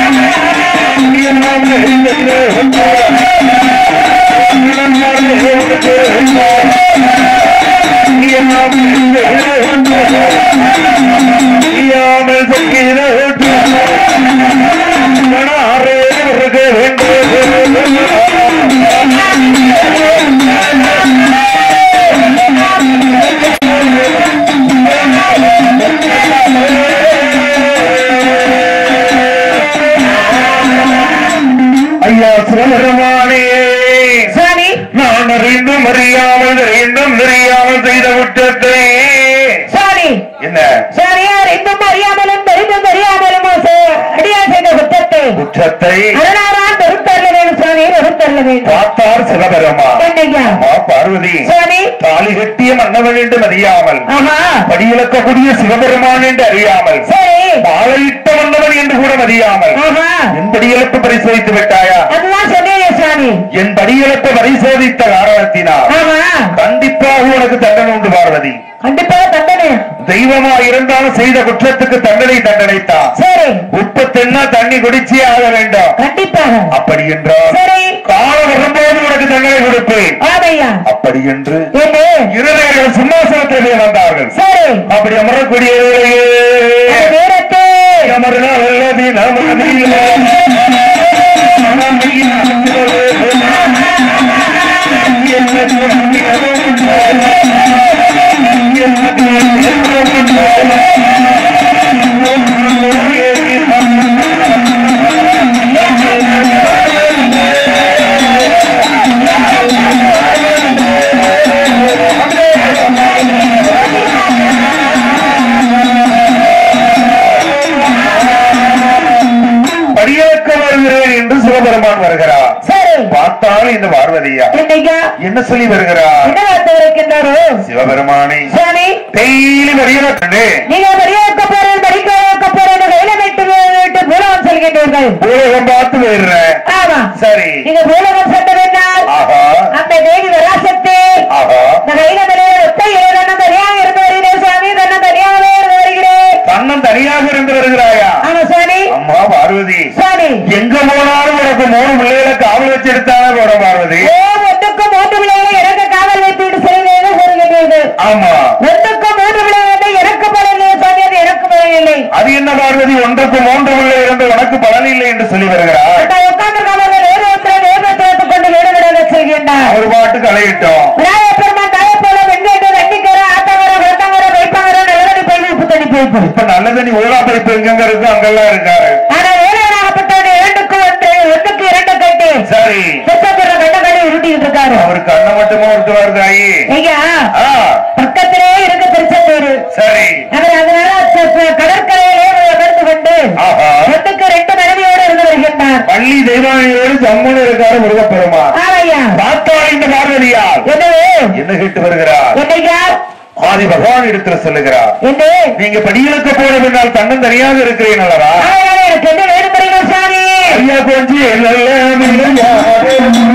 நாமே இந்த யாமல் செய்கிற மனாரே சிவபெருமானே சுவாமி நான் அறிந்தும் அறியாமல் அறிந்தும் தெரியாமல் செய்த குற்றத்தை சுவாமி என்ன சுவாமியார் இன்னும் அறியாமலும் தெரிந்தும் தெரியாமலும் அடியார் செய்த குற்றத்தை குற்றத்தை அதனால்தான் பொறுத்தரல வேண்டும் சுவாமி பொறுத்தரல வேண்டும் பார்த்தார் சிவபெருமான் என்னையா அம்மா பார்வதி சுவாமி தாலி கட்டிய மன்னவன் என்று அறியாமல் ஆஹா படியிழக்கக்கூடிய சிவபெருமான் என்று அறியாமல் சரி மாலையிட்ட மன்னவன் என்று கூட அறியாமல் ஆஹா என் படியிழப்பு பரிசோதித்து விட்டாயா அதுதான் சொன்னீங்க சுவாமி என் படியிழப்பு பரிசோதித்த காரணத்தினால் ஆமா கண்டிப்பாக உனக்கு தண்டனை உண்டு பார்வதி கண்டிப்பாக தண்டனை தெய்வமா இருந்தாலும் செய்த குற்றத்துக்கு தண்டனை தண்டனைத்தான் சரி உப்பு தின்னா தண்ணி குடிச்சே ஆக வேண்டும் கண்டிப்பாக அப்படி என்றால் சரி காலம் வரும்போது உனக்கு தண்டனை கொடுப்பேன் ஆமையா அப்படி என்று என்ன இருதயர்கள் சிம்மாசனத்திலே வந்தார்கள் சரி அப்படி அமரக்கூடிய வேளையே அந்த நேரத்தை அமர்நாள் அல்லது நமதிலே படியாக்க வருகிறேன் என்று சிவபெருமான் வருகிறார் சரி பார்த்தால் இந்த பார்வதியா என்னையா என்ன சொல்லி வருகிறார் என்ன வார்த்தை இருக்கின்றாரோ சிவபெருமானை சுவாமி டெய்லி வரியாக்கண்டு நீங்க படியாக்க போறேன் படிக்க வைக்க போறேன் கையில விட்டு விட்டு பூலகம் செல்கின்றீர்கள் பூலகம் பார்த்து வருகிறேன் ஆமா சரி நீங்க பூலகம் சென்றவென்றால் ஆஹா அந்த தேவி வராசக்தி ஆஹா இந்த கையில தலைய ஒத்த இறைவன் தனியாக இருந்து வருகிறேன் சுவாமி தன்னை தனியாகவே இருந்து வருகிறேன் கண்ணன் தனியாக இருந்து வருகிறாயா ஆமா சுவாமி அம்மா பார்வதி சுவாமி எங்க போனாலும் உனக்கு மூணு பிள்ளைகளை காவல் வச்செடுத்தானே போட பார்வதி ஓ ஒன்றுக்கு மூன்று பிள்ளைகளை எனக்கு காவல் வைத்துவிட்டு செல்கிறேன் கூறுகிறீர்கள் ஆமா ஒன்றுக்கு மூன்று பிள்ளைகளை எனக்கு பலனில்லை சுவாமி அது எனக்கு பலனில்லை அது என்ன பார்வதி ஒன்றுக்கு மூன்று பிள்ளை இருந்து உனக்கு பலன் இல்லை என்று சொல்லி வருகிறார் உட்கார்ந்து காவலர் வேறு ஒருத்தரை வேறு வைத்துக் கொண்டு வீடு விட செல்கின்றார் அவர் பாட்டு கலையிட்டோம் விநாயகப்பெருமான் தாயப்போல வெங்கேட்டு வெண்டிக்கர ஆத்தவர வெட்டவர வைப்பவர நிலவடி பயிர் உப்பு தண்ணி போய்ப்பு இப்ப நல்லது நீ ஊழா பறிப்பு எங்கெங்க இருக்கு அங்கெல்லாம் இருக்காரு ஆனா வேலையாகப்பட்டவன் இரண்டுக்கு ஒன்று ஒன்றுக்கு இரண்டு கட்டி சரி சுத்தப்படுற வெட்ட கட்டி உருட்டிட்டு இருக்காரு அவர் கண்ணை மட்டுமா ஒருத்தர் தாயி ஐயா ஆ பக்கத்திலே இருக்கு திருச்செந்தூர் சரி அவர் அதனால ச- ச- கடற்கரையிலே அமர்ந்து கொண்டு ஆஹா ஒன்றுக்கு ரெண்டு மனைவியோடு இருந்து வருகின்றார் பள்ளி தெய்வானியோடு ஜம்முன்னு இருக்காரு முருகப்பெருமான் ஆமையா பார்த்தால் இந்த பார்வதியால் என்னவே என்ன கேட்டு வருகிறார் என்னையா ஆதி பகவான் இடத்துல சொல்லுகிறார் என்று நீங்க படியிலுக்கு போன பின்னால் தன்னம் தனியாக இருக்கிறேன் அல்லவா ஆமையாலே எனக்கு என்ன வேணும் தெரியுமா சாமி ஐயா கொஞ்சம் எல்லாம் இல்லையாரே.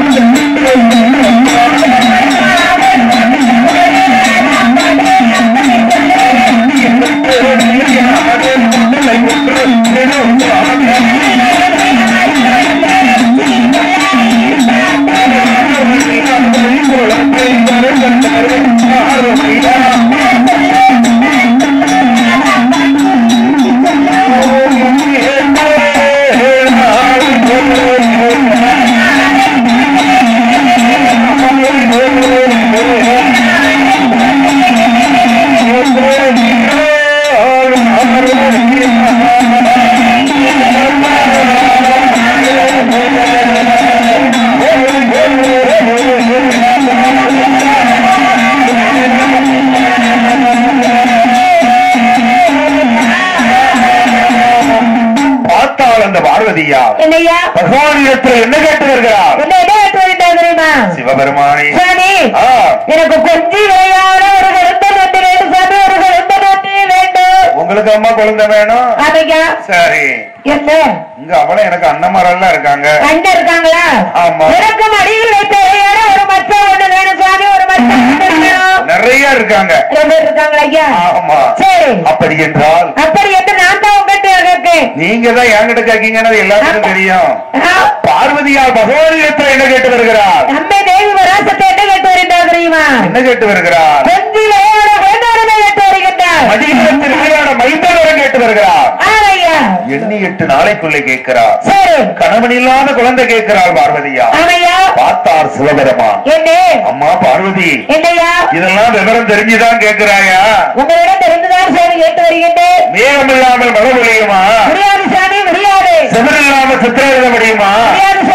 பார்த்தால் அந்த பார்வதியா என்னையா பகவானிடத்தில் என்ன கேட்டு வருகிறார் என்ன என்ன கேட்டு வருகின்றார் தெரியுமா சிவபெருமானே சாமி ஆ, எனக்கு கொஞ்சம் விளையாட ஒரு கருத்த நட்டு வேண்டும் சாமி ஒரு கருத்த நட்டு வேண்டும் உங்களுக்கு அம்மா குழந்தை வேணும் ஆமையா சரி என்ன இங்க அவள எனக்கு அண்ணமாரெல்லாம் இருக்காங்க அண்ணன் இருக்காங்களா ஆமா. எனக்கு மடியில் வைத்த விளையாட ஒரு மச்சம் ஒண்ணு வேணும் சாமி ஒரு மச்சம் ஒண்ணு வேணும் நிறைய இருக்காங்க ரொம்ப பேர் இருக்காங்களா ஐயா ஆமா சரி அப்படி என்றால் அப்படி என்று நான் தான் உங்ககிட்ட கேட்கேன் நீங்க தான் என்கிட்ட கேக்கீங்கன்னு எல்லாத்துக்கும் தெரியும் பார்வதியால் பகவானிடத்தில் என்ன கேட்டு வருகிறார் அம்மை தேவி வராசத்தை என்ன கேட்டு வருகின்றார் தெரியுமா என்ன கேட்டு வருகிறார் கொஞ்சி விளையாட வேண்டாமே கேட்டு வருகின்றார் மதியத்தில் விளையாட மைந்தவரம் கேட்டு வருகிறார் ஆமையா எண்ணி எட்டு நாளைக்குள்ளே கேட்கிறார் சரி கணவன் இல்லாத குழந்தை கேட்கிறாள் பார்வதியா ஆமையா பார்த்தார் சிவபெருமான் என்ன அம்மா பார்வதி என்னையா இதெல்லாம் விவரம் தெரிஞ்சுதான் கேட்கிறாயா உங்களிடம் தெரிந்துதான் சாமி கேட்டு வருகின்றேன் மேகம் இல்லாமல் மழை பொழியுமா முடியாது சாமி முடியாது செவர் இல்லாம சித்திரம் எழுத முடியுமா முடியாது சாமி முடியாது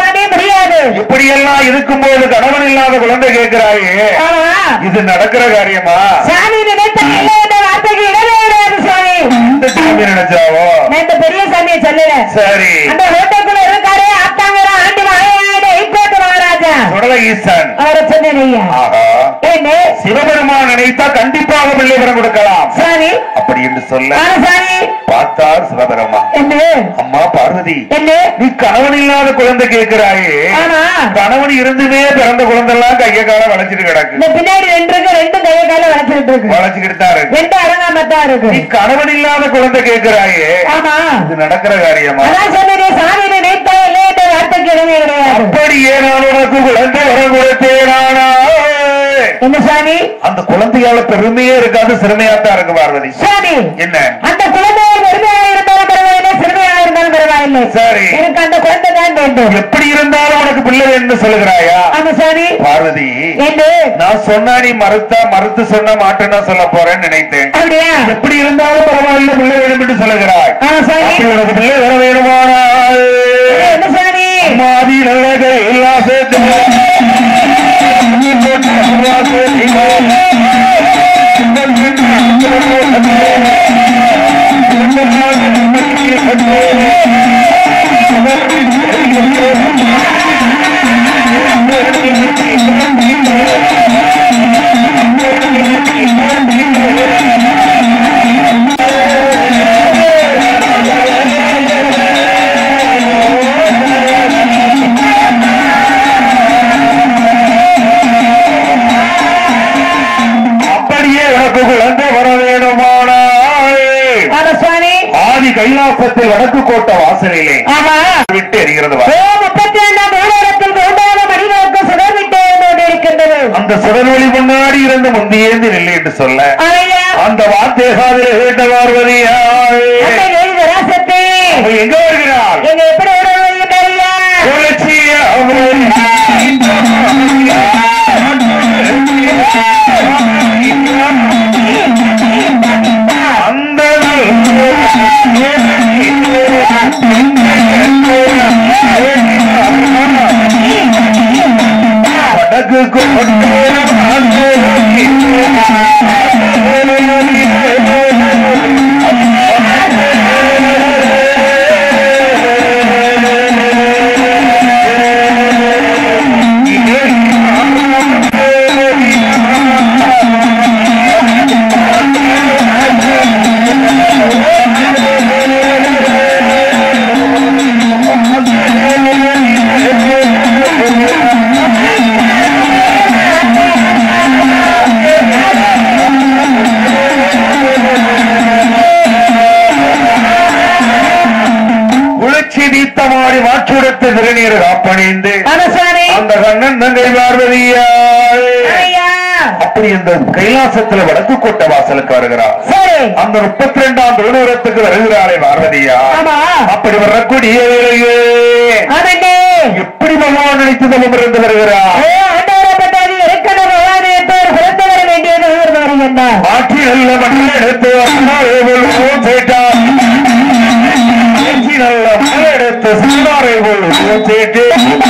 முடியாது இப்படியெல்லாம் இருக்கும்போது கணவன் இல்லாத குழந்தை கேட்கிறாயே ஆமா இது நடக்கிற காரியமா சாமி நினைத்த இல்லை என்ற வார்த்தைக்கு இடமே கிடையாது சாமி இந்த சாமி நினைச்சாவோ நான் இந்த பெரிய சாமியை சொல்லல சரி அந்த ஹோட்டலுக்குள்ள இருக்காரு ஆத்தாங்கர ஆண்டி மகாராஜா ஹைகோர்ட் மகாராஜா சுடல ஈசன் அவரை சொன்னேன் ஐயா ஆஹா என்ன சிவபெருமான் நினைத்தா கண்டிப்பாக பிள்ளை வரம் கொடுக்கலாம் சாமி அப்படி என்று சொல்ல ஆனா சாமி பார்த்தார் சிவபெருமான் என்ன அம்மா பார்வதி என்ன நீ கணவன் இல்லாத குழந்தை கேட்கிறாயே ஆமா கணவன் இருந்துமே பிறந்த குழந்தை எல்லாம் கைய கால வளைச்சிட்டு கிடக்கு இந்த பின்னாடி ரெண்டு இருக்கு ரெண்டும் கைய கால வளர்த்துட்டு இருக்கு வளைச்சுக்கிட்டு தான் இருக்கு ரெண்டு அடங்காமத்தான் இருக்கு நீ கணவன் இல்லாத குழந்தை கேட்கிறாயே ஆமா இது நடக்கிற காரியமா அதான் சொன்னேன் சாமி நினைத்தா இல்லை என்ற வார்த்தைக்கு இடமே கிடையாது அப்படியே நான் உனக்கு குழந்தை வரம் கொடுத்தேனானா என்ன சாமி அந்த குழந்தையால பெருமையே இருக்காது சிறுமையாத்தான் இருக்கு பார்வதி சாமி என்ன அந்த குழந்தையை பெருமையாக இருந்தாலும் பரவாயில்லை சிறுமையாக இருந்தாலும் பரவாயில்லை சரி எனக்கு அந்த குழந்தை தான் வேண்டும் எப்படி இருந்தாலும் உனக்கு பிள்ளை வேணும்னு சொல்லுகிறாயா ஆமா சாமி பார்வதி என்று நான் சொன்னா நீ மறுத்தா மறுத்து சொன்ன மாட்டேன்னா சொல்ல போறேன்னு நினைத்தேன் அப்படியா எப்படி இருந்தாலும் பரவாயில்ல பிள்ளை வேணும் என்று சொல்லுகிறாய் ஆமா சாமி அப்படி உனக்கு பிள்ளை வர வேணுமானால் என்ன சாமி மாதி நல்லது எல்லாம் சேர்த்து அப்படியே உனக்கு குழந்தை வர வேணுமானால் ஆமா சுவாமி ஆதி கைலாசத்தில் வடக்கு கோட்ட வாசலிலே ஆமா விட்டு எரிகிறது வா. ஓ முப்பத்தி ரெண்டாம் ஊடகத்தில் மூன்றாவது மணிநோக்கு சுடர்விட்டு கொண்டிருக்கின்றது அந்த சுடர்வழி முன்னாடி இருந்து முந்தியேந்து நில்லு என்று சொல்ல ஐயா அந்த வார்த்தை காதில் கேட்ட பார்வதியாய் அந்த வேறு ராசத்தை அவள் எங்க வருகிறாள் எங்க எப்படி விட வருகின்றாரியா அந்த வடக்கு குளிர்ச்சி நீத்த மாறி மாற்றுடத்து திருநீர் காப்பணிந்து ஆமா சுவாமி அந்த கண்ணன் தங்கை பார்வதியாய் ஐயா அப்படி இந்த கைலாசத்துல வடக்கு கோட்டை வாசலுக்கு வருகிறார் சரி அந்த முப்பத்தி ரெண்டாம் திருநூறத்துக்கு வருகிறாளே பார்வதியா ஆமா அப்படி வரக்கூடிய வேளையே ஆமண்டே எப்படி பகவான் நினைத்து தவம் இருந்து வருகிறார் ஓ ஆண்டவரப்பட்டாதி இருக்கணும் பகவானே பேர் பிறந்து வர வேண்டியது உயர்ந்து வருகின்றார் ஆட்சி நல்ல மண்ணை எடுத்து அண்ணாரே போல் ஓம் சேட்டார் ஆட்சி நல்ல மண்ணை எடுத்து சீனாரை போல் ஓம் சேட்டு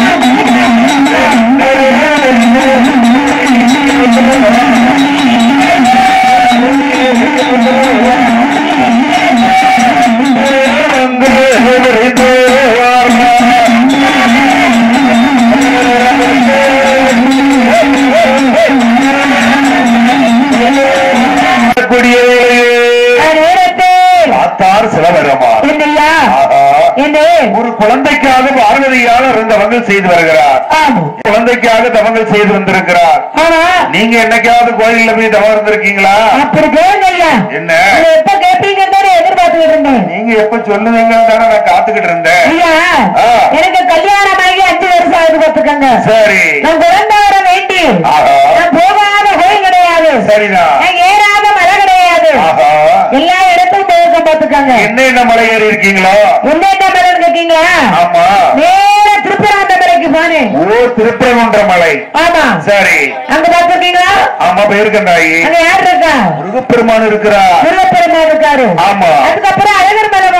கூடிய நேரத்தில் பார்த்தார் சிவபெருமான் என்னையா ஆஹா. என்ன ஒரு குழந்தைக்காக பார்வதியால் இருந்தவங்கள் செய்து வருகிறார் ஆமா குழந்தைக்காக தவங்கள் செய்து வந்திருக்கிறார் ஆமா நீங்க என்னைக்காவது கோயில்ல போய் தவம் இருந்திருக்கீங்களா அப்படி கேளுங்க ஐயா என்ன நீங்க எப்ப கேட்பீங்கன்னு தானே எதிர்பார்த்துக்கிட்டு இருந்தேன் நீங்க எப்ப சொல்லுவீங்கன்னு தானே நான் காத்துக்கிட்டு இருந்தேன் ஐயா ஆ. எனக்கு கல்யாணம் ஆகி அஞ்சு வருஷம் ஆகுது பார்த்துக்கங்க சரி நான் குழந்தை வர வேண்டி ஆஹா. நான் போகாத கோயில் கிடையாது சரிதான் நான் ஏறாத மலை கிடையாது ஆஹா எல்லா இடத்துக்கும் போயிருக்க பார்த்துக்கங்க என்ன என்ன மலை ஏறி இருக்கீங்களோ எந்த மலை இருக்கீங்களா ஆமா நேர திருப்பராந்த மலைக்கு போனேன் ஓ திருப்பரங்குன்ற மலை ஆமா சரி அங்க பார்த்துருக்கீங்களா ஆமா போயிருக்கேன் தாயி அங்க யார் இருக்கா முருகப்பெருமான் இருக்கிறா முருகப்பெருமான் இருக்காரு ஆமா அதுக்கப்புறம் அழகர் மலை போனேன்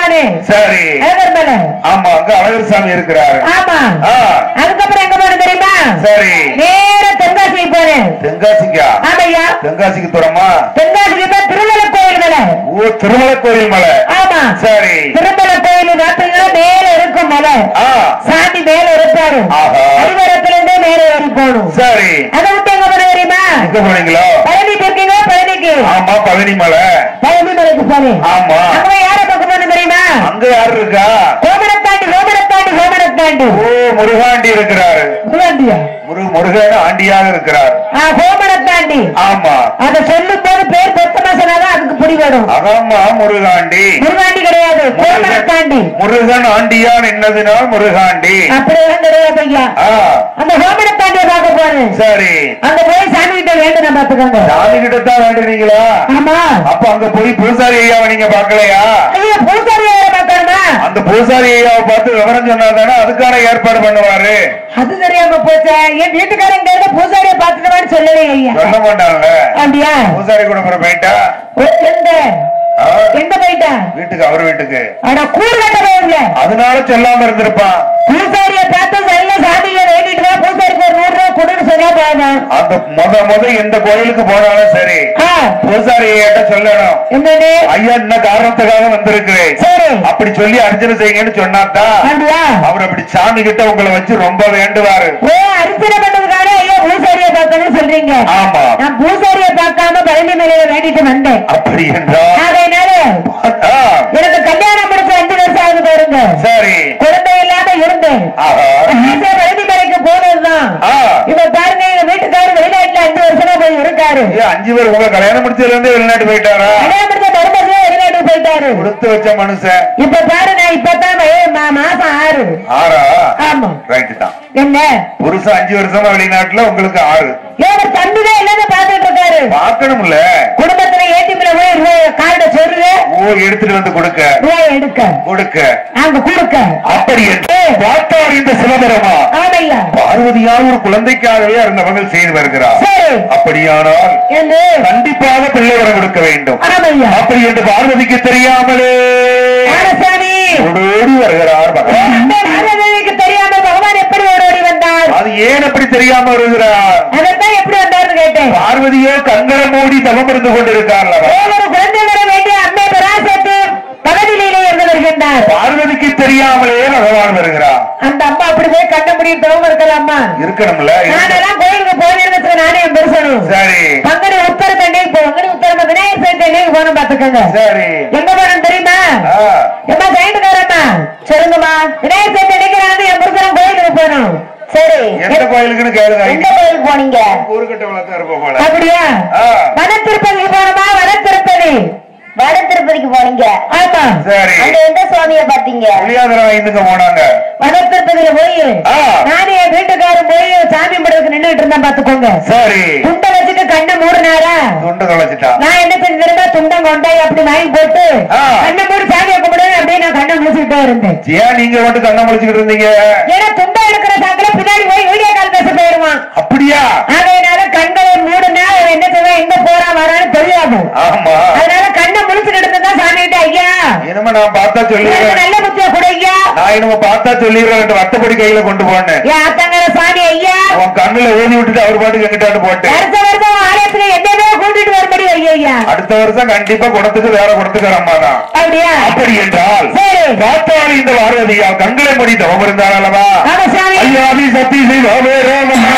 போனே சரி அழகர் மேல ஆமா அங்க அழகர் சாமி இருக்கிறாரு ஆமா ஆ, அதுக்கப்புறம் எங்க போன தெரியுமா சரி நேர தென்காசிக்கு போனேன் தென்காசிக்கா ஆமையா தென்காசிக்கு தூரமா தென்காசிக்கு போய் திருமலை கோயில் மேல ஓ திருமலை கோயில் மலை ஆமா சரி திருமலை கோயில் பார்த்தீங்கன்னா மேல இருக்கும் மலை ஆ சாமி மேல இருப்பாரு ஆஹா அடிவாரத்துல இருந்தே மேல ஏறி போகணும் சரி அதை விட்டு எங்க போன தெரியுமா எங்க போனீங்களோ பழனி இருக்கீங்க பழனிக்கு ஆமா பழனி மலை பழனி மலைக்கு போனேன் ஆமா அங்க யார பக்கம் போன தெரியுமா அங்க யாரு இருக்கா கோமரத்தாண்டி கோமரத்தாண்டி கோமரத்தாண்டி ஓ முருகாண்டி இருக்கிறாரு முருகாண்டியா முரு முருகன் ஆண்டியாக இருக்கிறார் ஆ கோமரத்தாண்டி ஆமா அத சொல்லும் போது பேர் பெத்தமா சொன்னாதான் அதுக்கு பிடிபடும் அதாம்மா முருகாண்டி முருகாண்டி கிடையாது கோமரத்தாண்டி முருகன் ஆண்டியான் என்னதுனால் முருகாண்டி அப்படியெல்லாம் கிடையாது ஐயா ஆ அந்த கோமரத்தாண்டிய பார்க்க போறேன் சரி அங்க போய் சாமி கிட்ட வேண்டும் பாத்துக்கோங்க சாமி கிட்ட தான் வேண்டுனீங்களா ஆமா அப்ப அங்க போய் பூசாரி ஐயாவை நீங்க பாக்கலையா ஐயா பூசாரி பார்க்கணுமா அந்த பூசாரி ஐயாவை பார்த்து விவரம் சொன்னா தானே அதுக்கான ஏற்பாடு பண்ணுவாரு அது தெரியாம போச்சே என் வீட்டுக்காரங்க இருந்து பூசாரியை பார்த்துட்டு சொல்லலையே ஐயா சொல்ல மாட்டாங்கல்ல அப்படியா பூசாரி கூட அப்புறம் போயிட்டா ஓ, எங்க ஆ, எங்க போயிட்டா வீட்டுக்கு அவர் வீட்டுக்கு ஆனா கூறு கட்ட போயிடல அதனால சொல்லாம இருந்திருப்பான் பூசாரிய பார்த்து நல்ல சாமியை வேண்டிட்டு வா பூசாரிக்கு ஒரு நூறு ரூபாய் கொடுன்னு சொன்னா போதும் அந்த முத முத எந்த கோயிலுக்கு போனாலும் சரி ஆ, பூசாரி ஐயாட்ட சொல்லணும் என்னது ஐயா என்ன காரணத்துக்காக வந்திருக்கிறேன் சரி அப்படி சொல்லி அர்ச்சனை செய்யுங்கன்னு சொன்னாதான் அப்படியா அவர் அப்படி சாமி கிட்ட உங்களை வச்சு ரொம்ப வேண்டுவாரு ஓ அர்ச்சனை பண்ணதுக்காக ஐயா பூசாரிய பார்க்கணும்னு சொல்றீங்க ஆமா நான் பூசாரிய பார்க்காம பழனி மேலையில வேண்டிட்டு வந்தேன் அப்படி என்றால் அதனால ஆ, எனக்கு கல்யாணம் முடிச்சு அஞ்சு வருஷம் ஆகுது பாருங்க சரி குழந்தை இல்லாம இருந்தேன் ஆஹா. ஆசை பழனி மலைக்கு போனதுதான் ஆ, இப்ப பாருங்க எங்க வீட்டுக்காரர் வெளிநாட்டுல அஞ்சு வருஷமா போய் இருக்காரு ஏன் அஞ்சு பேர் உங்க கல்யாணம் முடிச்சதுல இருந்து வெளிநாட்டு போயிட்டாரா கல்யாணம் முடிச்ச மருமகளும் வெளிநாட்டுக்கு போயிட்டாரு கொடுத்து வச்ச மனுஷன் இப்ப பாரு நான் இப்பதான் வய- மா- மாசம் ஆறு ஆறா ஆமா ரைட்டு தான் என்ன புருஷன் அஞ்சு வருஷமா வெளிநாட்டுல உங்களுக்கு ஆறு இவர் தம்பிதான் எல்லாமே பாத்துட்டு இருக்காரு பார்க்கணும்ல குடும்பத்துல ஏடிஎம்ல போய் ரூபாய் கார்ட சொல்லுங்க ஓ எடுத்துட்டு வந்து கொடுக்க ரூபாய் எடுக்க கொடுக்க அங்க கொடுக்க அப்படி என்று பார்த்தார் இந்த சிவபெருமா ஆமையா பார்வதியால் ஒரு குழந்தைக்காகவே இருந்தவர்கள் செய்து வருகிறார் சரி அப்படியானால் என்று கண்டிப்பாக பிள்ளை வர கொடுக்க வேண்டும் ஆமையா அப்படி என்று பார்வதிக்கு தெரியாமலே ஆனசாமி ஓடோடி வருகிறார் பகவான் அந்த நாரதனுக்கு தெரியாம பகவான் எப்படி ஓடோடி வந்தார் அது ஏன் அப்படி தெரியாம வருகிறார் அதைத்தான் எப்படி வந்தார்னு கேட்டேன் பார்வதியோ கங்கர மூடி தவம் இருந்து கொண்டிருக்கார் ஒவ்வொரு குழந்தை வர வேண்டிய அம்மை பராசத்து பகலிலே இருந்து வருகின்றார் பார்வதிக்கு தெரியாமலே பகவான் வருகிறார் அந்த அம்மா அப்படி போய் கண்ண முடியும் தவம் இருக்கலாமா இருக்கணும்ல நானெல்லாம் கோயிலுக்கு போனேன்னு நானே என் பெருசனும் சரி பங்கனி உத்தர தண்ணி பங்கனி உத்தரமா விநாயகர் சதுர்த்தி அன்னைக்கு போனோம் பாத்துக்கோங்க சரி எங்க போனோம் தெரியுமா ஆ, எம்மா ஜெயண்டுக்காரம்மா சொல்லுங்கம்மா விநாயகர் சதுர்த்தி அன்னைக்கு நான் வந்து என் புருஷன் கோயிலுக்கு போனோம் சரி எந்த கோயிலுக்குன்னு கேளுங்க எந்த கோயிலுக்கு போனீங்க ஊருக்கட்ட வளர்த்து இருப்போம் போல அப்படியா ஆ, வன திருப்பதிக்கு போனோமா வன திருப்பதி வட திருப்பதிக்கு போனீங்க ஆமா சரி அங்க எந்த சுவாமிய பாத்தீங்க புளியாதரம் ஐந்துங்க போனாங்க வன திருப்பதியில போய் ஆ, நானே என் வீட்டுக்காரர் போய் சாமி படத்துக்கு நின்னுட்டு இருந்தேன் பாத்துக்கோங்க சரி துண்டை வச்சுட்டு கண்ணை மூடினாரா துண்டு தொலைச்சிட்டான் நான் என்ன செஞ்சு தெரியுமா துண்டம் கொண்டாய் அப்படி வாங்கி போட்டு ஆ. கண்ணை மூடி சாமியை கும்பிடுவேன் அப்படியே நான் கண்ணை முடிச்சுட்டே இருந்தேன் ஏன் நீங்க மட்டும் கண்ணை முடிச்சுக்கிட்டு இருந்தீங்க ஏன்னா துண்டை எடுக்கிற சாக்கில பின்னாடி போய் வீடியோ கால் பேச போயிடுவான் அப்படியா அதனால கண்களை மூடுனா அவன் என்ன செய்வான் எங்க போறான் வரான்னு தெரியாது ஆமா அதனால கண்ணை முடிச்சுட்டு இருந்ததான் சாமிகிட்ட ஐயா இனிமே நான் பார்த்தா எனக்கு சொல்லிடுறேன் நல்ல புத்திய கூட ஐயா நான் இனிமே பார்த்தா சொல்லிடுறேன் ரெண்டு வத்தப்படி கையில கொண்டு போனேன் என் அத்தங்கர சாமி ஐயா அவன் கண்ணுல ஊதி விட்டுட்டு அவர் பாட்டுக்கு எங்கிட்டாட்டு போட்டேன் வருஷம் வருஷம் ஆலயத்துல என்னவே கூட்டிட்டு வரும்படி ஐயா ஐயா அடுத்த வருஷம் கண்டிப்பா குடத்துக்கு வேற குடத்துக்கு அம்மா தான் அப்படியா அப்படி என்றால் சரி பார்த்தால் இந்த பார்வதியா கண்களை மூடி தவம் இருந்தார் அல்லவா ஆமா சாமி ஐயாவி சக்தி சிவாவே ராம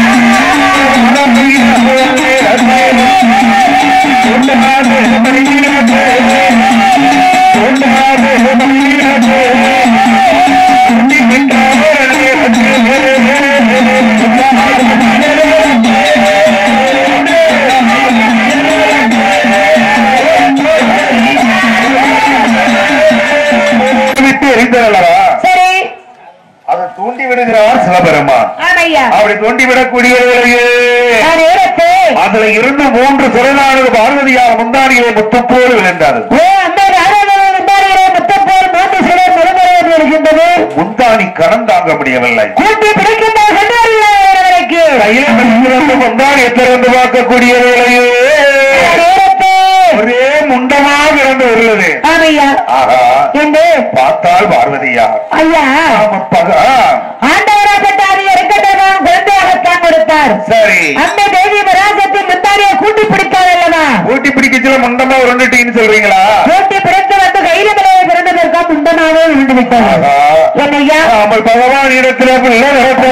விட்டு எரிந்தல்லவா சரி அதை தூண்டி விடுகிறார் சிவபெருமான் ஆமையா அப்படி தூண்டி விடக்கூடியவர்களையே நான் எடுத்து அதுல இருந்து மூன்று சுரநாடு பார்வதியார் முந்தானியை முத்துப்போடு விழுந்தது ஓ அந்த ராஜாவின் முந்தாரியிலே முத்தப்போர் மூன்று சிலர் முருகரையில் இருக்கின்றது முந்தானி கணம் தாங்க முடியவில்லை கூட்டி பிடிக்கின்ற சென்றாருக்கு கையில் பிடித்திருந்து முந்தானி எத்திருந்து பார்க்கக்கூடியவர்களையே நான் எடுத்து ஒரே முண்டமாக இருந்து வருவது ஆமையா ஆஹா என்று பார்த்தால் பார்வதியா ஐயா ஆமா பக ஆண்டவராகட்டாரி இருக்கட்டும் குழந்தையாகத்தான் கொடுத்தார் சரி அம்மை தேவி பராசக்தி முத்தாரியை கூட்டி பிடித்தார் அல்லவா ஊட்டி பிடிக்கச்சுல முண்டமா உருண்டுட்டீங்கன்னு சொல்றீங்களா கூட்டி பிடித்து வந்து கையில விளைய பிறந்ததற்கா முண்டமாவே விழுந்து விட்டார் ஆஹா. என்னையா ஆமா பகவான் இடத்துல பிள்ளை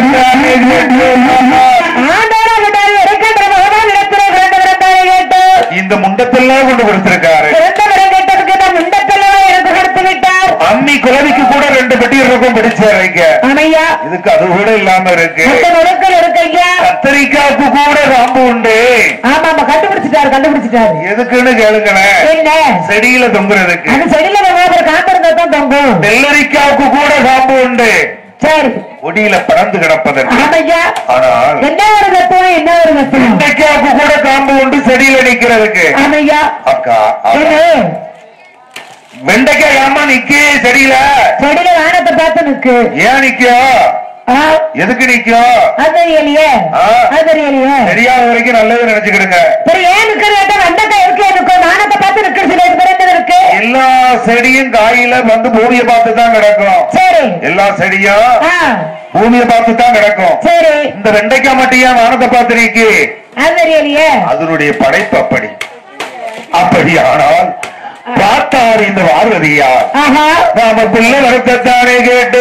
ஆண்டவராகட்டாரி இருக்கின்ற பகவான் இடத்திலே பிறந்து பிறந்தாரை கேட்டு இந்த முண்டத்தெல்லாம் கொண்டு கொடுத்திருக்காரு பிறந்தவரை கேட்டதுக்கு தான் முண்டத்தல்லவா எனக்கு கொடுத்து விட்டார் அம்மி குலவிக்கு கூட ரெண்டு பெட்டி இருக்கும் பிடிச்சு வைக்க ஆமையா இதுக்கு அது கூட இல்லாம இருக்கு அந்த நொறுக்கள் இருக்கு ஐயா கத்தரிக்காவுக்கு கூட காம்பு உண்டு ஆமா ஆமா கண்டுபிடிச்சிட்டாரு கண்டுபிடிச்சிட்டாரு எதுக்குன்னு கேளுங்களேன் என்ன செடியில தொங்குறதுக்கு அது செடியில ஒரு காத்திருந்தா தான் தொங்கும் வெள்ளரிக்காவுக்கு கூட காம்பு உண்டு சரி கொடியில பறந்து கிடப்பதற்கு ஆமையா ஆனால் என்ன ஒரு தத்துவம் என்ன ஒரு தத்துவம் வெண்டைக்காவுக்கு கூட காம்பு உண்டு செடியில நிக்கிறதுக்கு ஆமையா அக்கா அக்கா. என்ன வெண்டைக்காய் ஏமா நிக்கு செடியில செடியில வானத்தை பார்த்து நிக்கு ஏன் நிக்கும் ஆ, எதுக்கு நிக்கும் அது தெரியலையே ஆ. அது தெரியலையே தெரியாத வரைக்கும் நல்லது நினைச்சுக்கிடுங்க சரி ஏன் நிக்கிறது கேட்டா வெண்டைக்காய் இருக்கு எனக்கு வானத்தை பார்த்து நிக்கிறது சில பிறந்தது இருக்கு எல்லா செடியும் காயில வந்து பூமியை பார்த்து தான் கிடக்கும் சரி எல்லா செடியும் ஆ பூமியை பார்த்து தான் கிடக்கும் சரி இந்த வெண்டைக்காய் மட்டும் ஏன் வானத்தை பார்த்து நிக்கு அது தெரியலையே அதனுடைய படைப்பு அப்படி அப்படியானால் பார்த்தார் இந்த பார்வதியார் ஆஹா நாம பிள்ளை வரத்தானே கேட்டு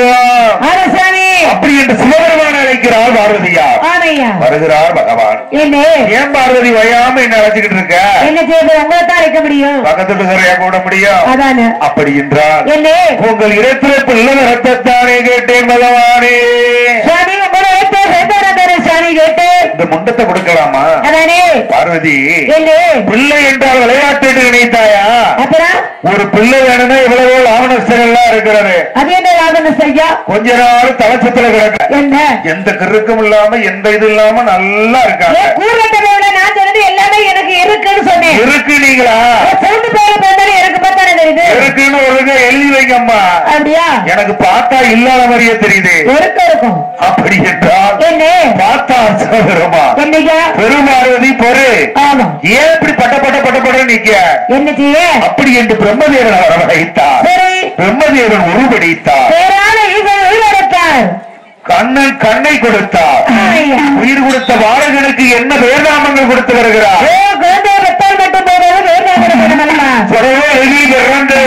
ஆரசாமி அப்படி என்று சிவபெருமான் அழைக்கிறார் பார்வதியார் ஆமையா வருகிறார் பகவான் என்ன ஏன் பார்வதி வயாம என்ன அழைச்சுக்கிட்டு இருக்க என்ன செய்வது உங்களை தான் இருக்க முடியும் பக்கத்து கரையா கூட முடியும் அதானே அப்படி என்றால் என்ன உங்கள் இடத்துல பிள்ளை வரத்தானே கேட்டேன் பகவானே சுவாமி உங்களை வைத்து வேண்டாம் சுவாமி கேட்டு இந்த முண்டத்தை கொடுக்கலாமா அதானே பார்வதி என்ன பிள்ளை என்றால் விளையாட்டு என்று நினைத்தாயா அப்புறம் ஒரு பிள்ளை வேணும்னா இவ்வளவு லாவணஸ்தர் எல்லாம் இருக்கிறது அது என்ன லாபம் செய்யா கொஞ்ச நாள் தலச்சத்துல கிடக்க என்ன எந்த கிறுக்கும் இல்லாம எந்த இது இல்லாம நல்லா இருக்காங்க ஏன் கூறட்டதை விட நான் சொன்னது எல்லாமே எனக்கு இருக்குன்னு சொன்னேன் இருக்கு நீங்களா சவுண்டு பேர பார்த்தாலும் எனக்கு பார்த்தானே தெரியுது இருக்குன்னு ஒரு இதை எழுதி வைங்கம்மா அப்படியா எனக்கு பார்த்தா இல்லாத மாதிரியே தெரியுது ஒருக்க இருக்கும் அப்படி என்றால் என்ன பார்த்தா சிவபெருமா என்னையா பெருமாறுவதி பொறு ஆமா ஏன் இப்படி பட்ட பட்ட பட்ட பட்ட நிக்க என்ன செய்ய அப்படி என்று பிரம்மதேவன் வரவழைத்தார் சரி பிரம்மதேவன் உருவடித்தார் பேரான ஈசன் உயிரெடுத்தார் கண்ணன் கண்ணை கொடுத்தார் ஐயா. உயிர் கொடுத்த பாலகனுக்கு என்ன வேதாமங்கள் கொடுத்து வருகிறார் ஓ குழந்தை வெத்தால் மட்டும் போவது வேண்டாம் சொரவே எழுதி பிறந்து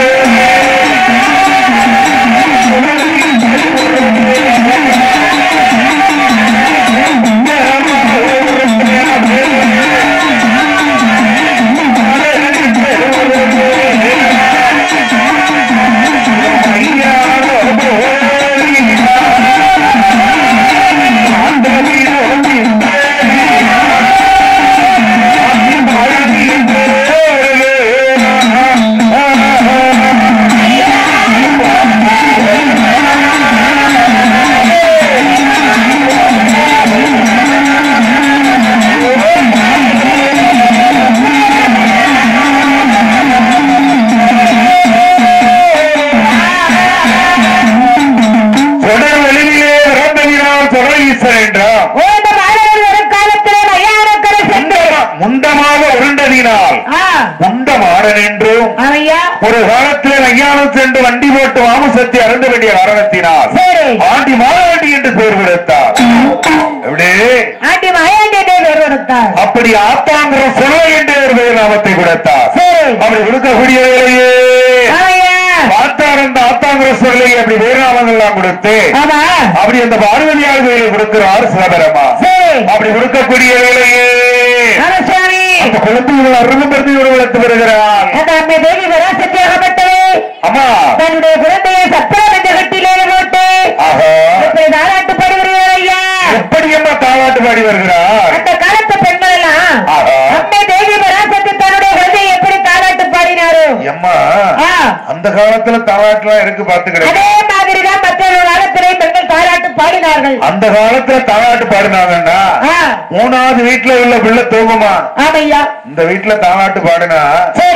தொடர் வெளியிலே பிறந்ததினால் தொடர் ஈசன் என்றார் ஓய்ந்த மாணவர் ஒரு காலத்திலே மையானக்கரை சென்று முண்டமா- முண்டமாக உருண்டதினால் ஆ முண்டமாடன் என்றும் ஐயா ஒரு காலத்திலே மையானம் சென்று வண்டி போட்டு மாமிசத்தை அருந்த வேண்டிய காரணத்தினால் சரி ஆண்டி மாலாண்டி என்று பெயர் விடுத்தார் எப்படி ஆண்டி மயாண்டி பேர் கொடுத்தார் அப்படி ஆத்தாங்கிற சொல்ல என்று ஒரு பெயர் நாமத்தை கொடுத்தார் சரி அப்படி கொடுக்கக்கூடிய வேலையே ஐயா பார்த்தார் அந்த ஆத்தாங்கிற சொல்லை அப்படி வேறாமங்கள் எல்லாம் கொடுத்து ஆமா அப்படி அந்த பார்வதியார் வேலை கொடுக்கிறார் சிவபெருமா சரி அப்படி கொடுக்கக்கூடிய வேலையே ராமசாமி அந்த குழந்தைகள் அருள்படுத்தி உருவெடுத்து வருகிறார் அந்த அம்மை தேவி வராசக்தியாகப்பட்டது அம்மா தன்னுடைய குழந்தையை சத்திரம் என்ற கட்டிலே போட்டு ஆஹா இப்படி தாராட்டு பாடுகிறீர்கள் ஐயா எப்படி அம்மா தாவாட்டு பாடி வருகிறார் அந்த காலத்து பெண்கள் எல்லாம் ஆஹா. அம்மை தேவி வராசக்தி தன்னுடைய குழந்தையை எப்படி தாராட்டு பாடினாரோ எம்மா ஆ, அந்த காலத்துல தாவாட்டுலாம் இருக்கு பாத்துக்கிறேன் அதே மாதிரிதான் மற்றொரு காலத்திலே பெண்கள் தாராட்டு பாடினார்கள் அந்த காலத்துல தாவாட்டு பாடினாங்கன்னா ஆ, மூணாவது வீட்டுல உள்ள பிள்ளை தூங்குமா ஆமையா இந்த வீட்டுல தாவாட்டு பாடினா சரி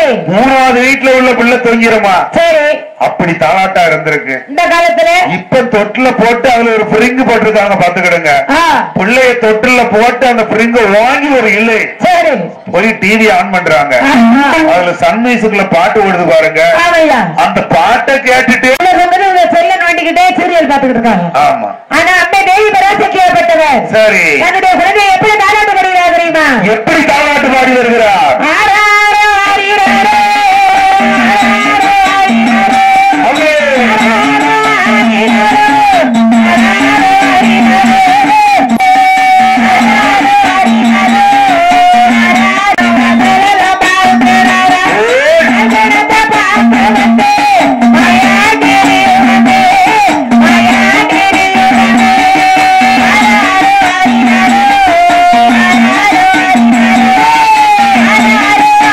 சரி மூணாவது வீட்டுல உள்ள பிள்ளை தொங்கிருமா சரி அப்படி தாளாட்டா இருந்திருக்கு இந்த காலத்துல இப்ப தொட்டில போட்டு அதுல ஒரு பிரிங்கு போட்டிருக்காங்க பாத்துக்கிடுங்க ஆ, பிள்ளைய தொட்டில போட்டு அந்த பிரிங்க வாங்கி ஒரு இல்லை சரி போய் டிவி ஆன் பண்றாங்க ஆஹா. அதுல சன்மியூசிக்ல பாட்டு ஓடுது பாருங்க ஆமையா அந்த பாட்டை கேட்டுட்டு உள்ள வந்து உங்க செல்ல நோண்டிக்கிட்டே சீரியல் பாத்துக்கிட்டு இருக்காங்க ஆமா ஆனா அம்மை தேவி பராசக்தியாப்பட்டவர் சரி தன்னுடைய குழந்தையை எப்படி தாராட்டு படுகிறார் தெரியுமா எப்படி தாளாட்டு பாடி வருகிறார் ஆராரோ ஆரிராரோ, ஆராரோ ஆரிராரோ, அவரே. ஆ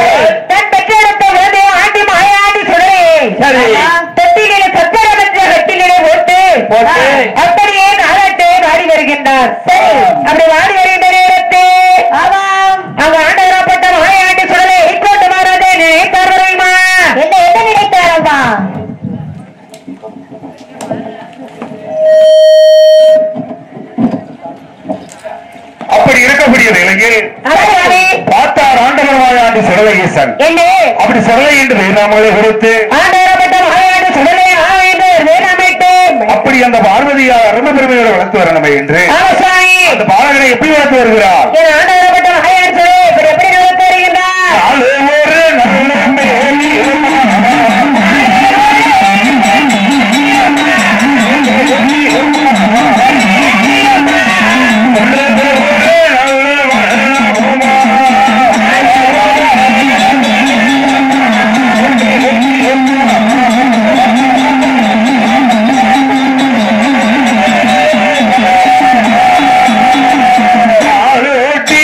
தன் பெற்றெடுத்த குழந்தையை ஆண்டி மாயாண்டி சுடரே சரி. தொட்டிலே சத்திரம் என்ற கட்டிலே போட்டு போட்டு. அப்படியே நாளாட்டே வாடி வருகின்றார் சரி அப்படி வாடி வருகின்ற நேரத்தே அங்க ஆண்டவரப்பட்ட மாயாண்டி சுடலை ஈக்கோட்டு மாறாதே நினைத்தார் வருமா என்ன என்ன நினைத்தாரம்மா அப்படி இருக்கக்கூடிய நிலையில் அதாவது பார்த்தார் ஆண்டவர் வாயாண்டு சிறலை ஈசன் என்ன அப்படி சிறலை என்று வேதாமலை கொடுத்து ஆண்டவரப்பட்ட மாயாண்டி சுடலை ஆ என்று வேணாமிட்டு அப்படி அந்த பார்வதியா அரும பெருமையோடு வளர்த்து வரணுமே என்று ஆசாமி அந்த பாலகனை எப்படி வளர்த்து வருகிறார் என் ஆண்டவரப்பட்ட மாயாண்டி சுடலை இப்படி எப்படி நடத்தி வருகின்றார் நாலு ஒரு நல்ல மேனியும் உள்ளது ஒரு நல்ல வளமுமா. ஆளோட்டி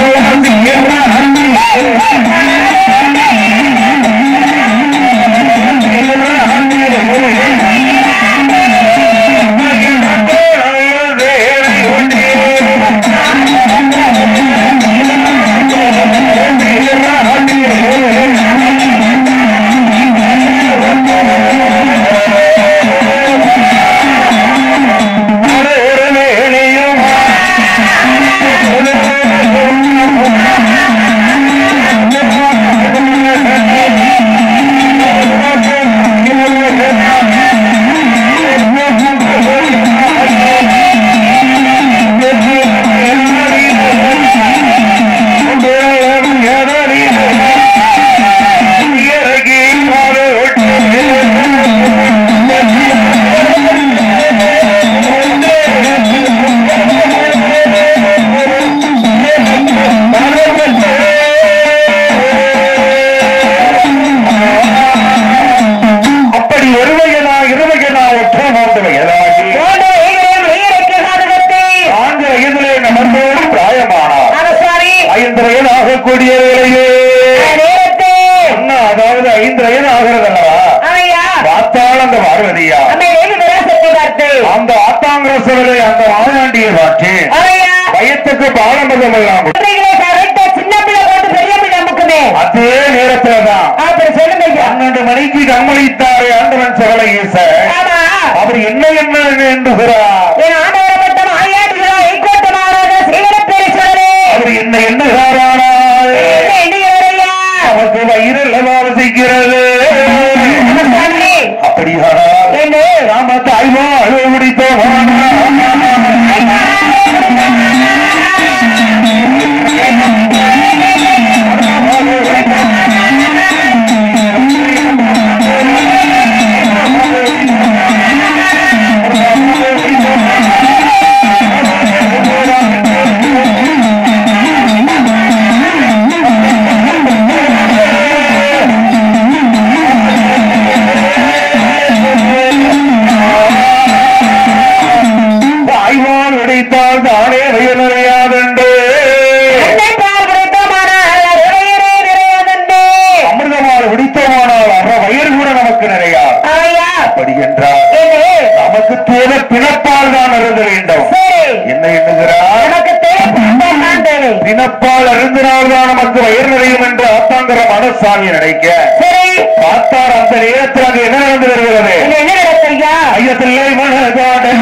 அப்படி ஒரு வயதா இரு வயதா ஒற்ற மூன்று வயதாகி போன்ற ஈகரையும் ஈகரைக்கு சாதகத்தை நான்கு வயதிலே நமந்தோடு பிராயமானார் ஆசாமி ஐந்து வயதாக கூடிய வேளையிலே நேரத்தே அண்ணா அதாவது ஐந்து வயது ஆகிறது அல்லவா ஐயா பார்த்தால் அந்த பார்வதியா நம்மை வெகு விராசத்தை பார்த்து அந்த ஆத்தாங்கிரசவரை அந்த மாயாண்டியை மாற்றி ஐயா பயத்துக்கு பாலம்பதம் எல்லாம் கொடு. குழந்தைகளை கரைத்த சின்ன பிள்ளை போட்டு பெரிய பிள்ளை அமுக்குமே அதே நேரத்துலதான் அப்படி சொல்லுங்க ஐயா பன்னெண்டு மணிக்கு கண்மளித்தாரே ஆண்டவன் சகல ஈச ஆமா அவர் என்ன என்ன எண்ணுகிறார் என் ஆண்டவரப்பட்ட மாயாண்டிகளா ஈக்கோட்டு மாறாத சீவனப்பேரை சொல்லலே அவர் என்ன எண்ணுகிறாரானால் என்ன எண்ணுகிறதையா நமக்கு வயிறில் வாசிக்கிறது ஆசாமி அப்படியானால் என்ன நாம தாய்வா அழுவ முடித்தோம் தாய்வான் உடைத்தால் தானே வயல் நிறையாதுண்டு என்னை பால் கிடைத்தோமானால் நிறையவே நிறையாதென்றே அமிர்தமால் உடித்தோமானால் அற வயிறு கூட நமக்கு நிறையாது ஐயா அப்படி என்றால் என்ன நமக்கு தேவை பிணப்பால் தான் அருந்த வேண்டும் சரி என்ன எண்ணுகிறார் நமக்கு தேவை நான் தேவை பிணப்பால் அருந்தினால்தான் நமக்கு வயிறு நிறையும் என்று ஆத்தாங்கிற மனசாமி நினைக்க சரி பார்த்தார் அந்த நேரத்தில் அங்கு என்ன நடந்து வருகிறது என்ன என்ன நடத்தையா ஐயத்தில்லை மனதாடன்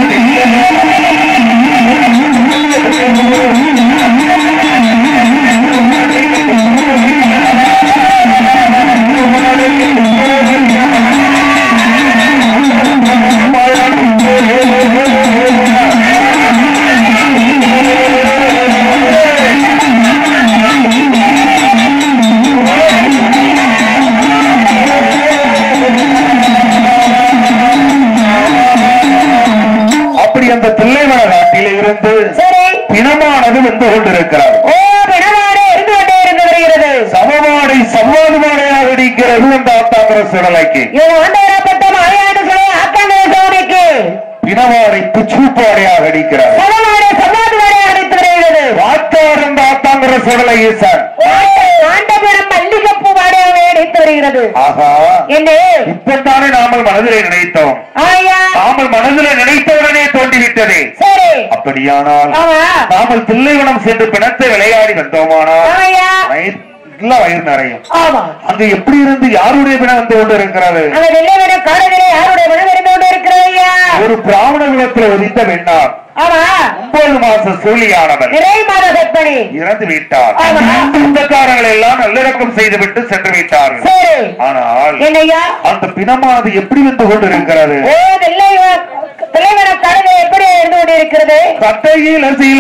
அப்படி அந்த தில்லைமல நாட்டிலே இருந்து சரி பிணமானது வந்து கொண்டிருக்கிறது ஓ பிணமாடு இருந்து கொண்டே இருந்து வருகிறது சமமாடை சம்வாதுமாடையாக அடிக்கிறது அந்த ஆத்தாங்கிற சுடலைக்கு இவன் ஆண்டவரப்பட்ட மாயாண்டு சொல்லி ஆக்காங்க சுவாமிக்கு பிணமாடை புச்சூப்பாடையாக அடிக்கிறது சமமாடு சமாதுமாடு அழைத்து வருகிறது பார்த்தார் அந்த ஆத்தாங்கிற சுடலை ஈசன் ஆண்டபுரம் மல்லிகைப்பூ இருக்கிறது ஆகா என்று இப்பத்தானே நாமல் மனதிலே நினைத்தோம் ஆயா நாமல் மனதிலே நினைத்தவுடனே தோண்டிவிட்டதே சரி அப்படியானால் ஆமா நாமல் தில்லைவனம் சென்று பிணத்தை விளையாடி வந்தோமானால் ஆயா வயிற்றுல வயிறு நிறையும் ஆமா அங்க எப்படி இருந்து யாருடைய பிணம் வந்து கொண்டு இருக்கிறது அந்த வெள்ளைவன காலத்திலே யாருடைய மனம் இருந்து கொண்டு இருக்கிறது ஐயா ஒரு பிராமண குலத்தில் உதித்த வெண்ணார் ஆமா ஒன்பது மாச சூழியானவர் நிறை மாத கற்பனை இறந்து விட்டார் ஆமா. சொந்தக்காரர்கள் எல்லாம் நல்லிறக்கம் செய்துவிட்டு சென்று விட்டார்கள் சரி ஆனால் என்னையா அந்த பிணமானது எப்படி வந்து கொண்டிருக்கிறது ஓ வெள்ளை தலைவன காலத்திலே எப்படி இருந்து கொண்டு இருக்கிறது கட்டையில் சீல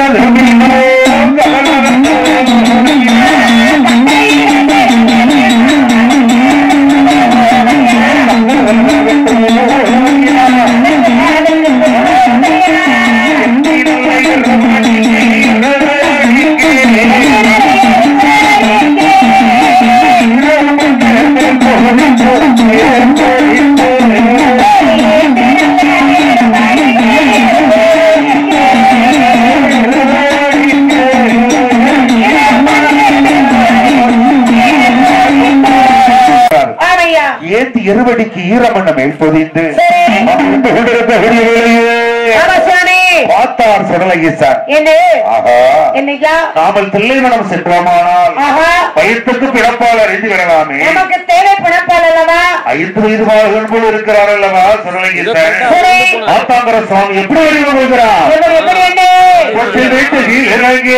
ஆமையா ஏத்தி இருவடிக்கு ஈரமண்ண மேல் பொதிந்து சரி அங்கிருந்து கொண்டிருந்த விடிய வேளையே ராமசாமி பார்த்தார் சுடலகீசன் என்ன ஆஹா என்னையா நாமல் தில்லைவனம் சென்றோமானால் ஆஹா வயிற்றுக்கு பிறப்பால் அறிந்து விடலாமே நமக்கு தேவை பணப்பால் அல்லவா ஐந்து வயது மகன் போல் இருக்கிறார் அல்லவா சுடலகீசன் சரி ஆத்தாங்கர சுவாமி எப்படி வடிவம் கொள்கிறார் இவர் எப்படி என்ன கொட்டி வைத்து கீழ் இறங்கி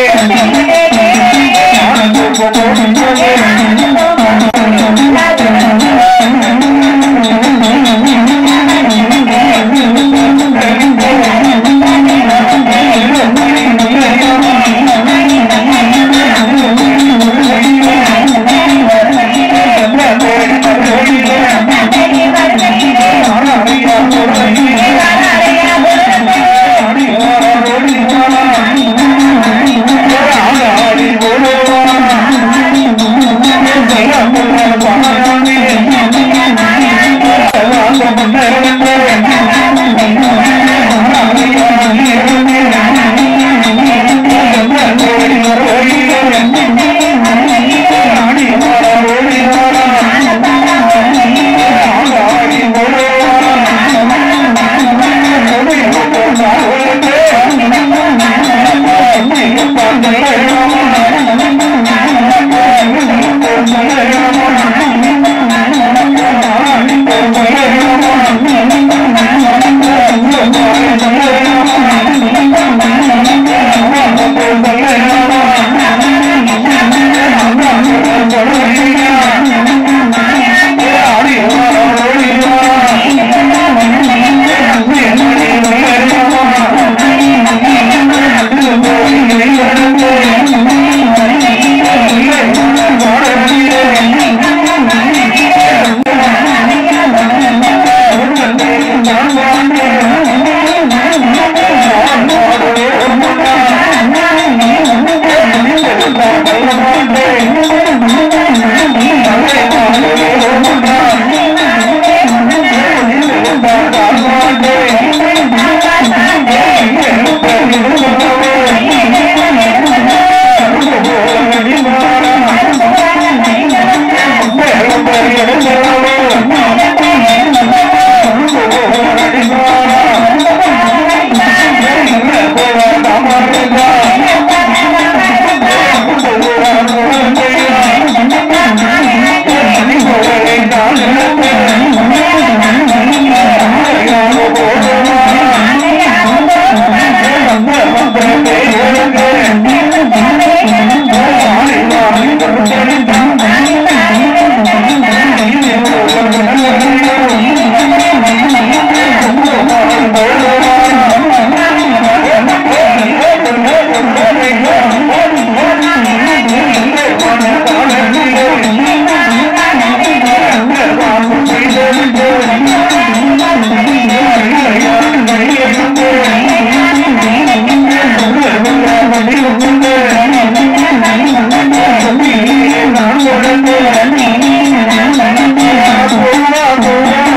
நான்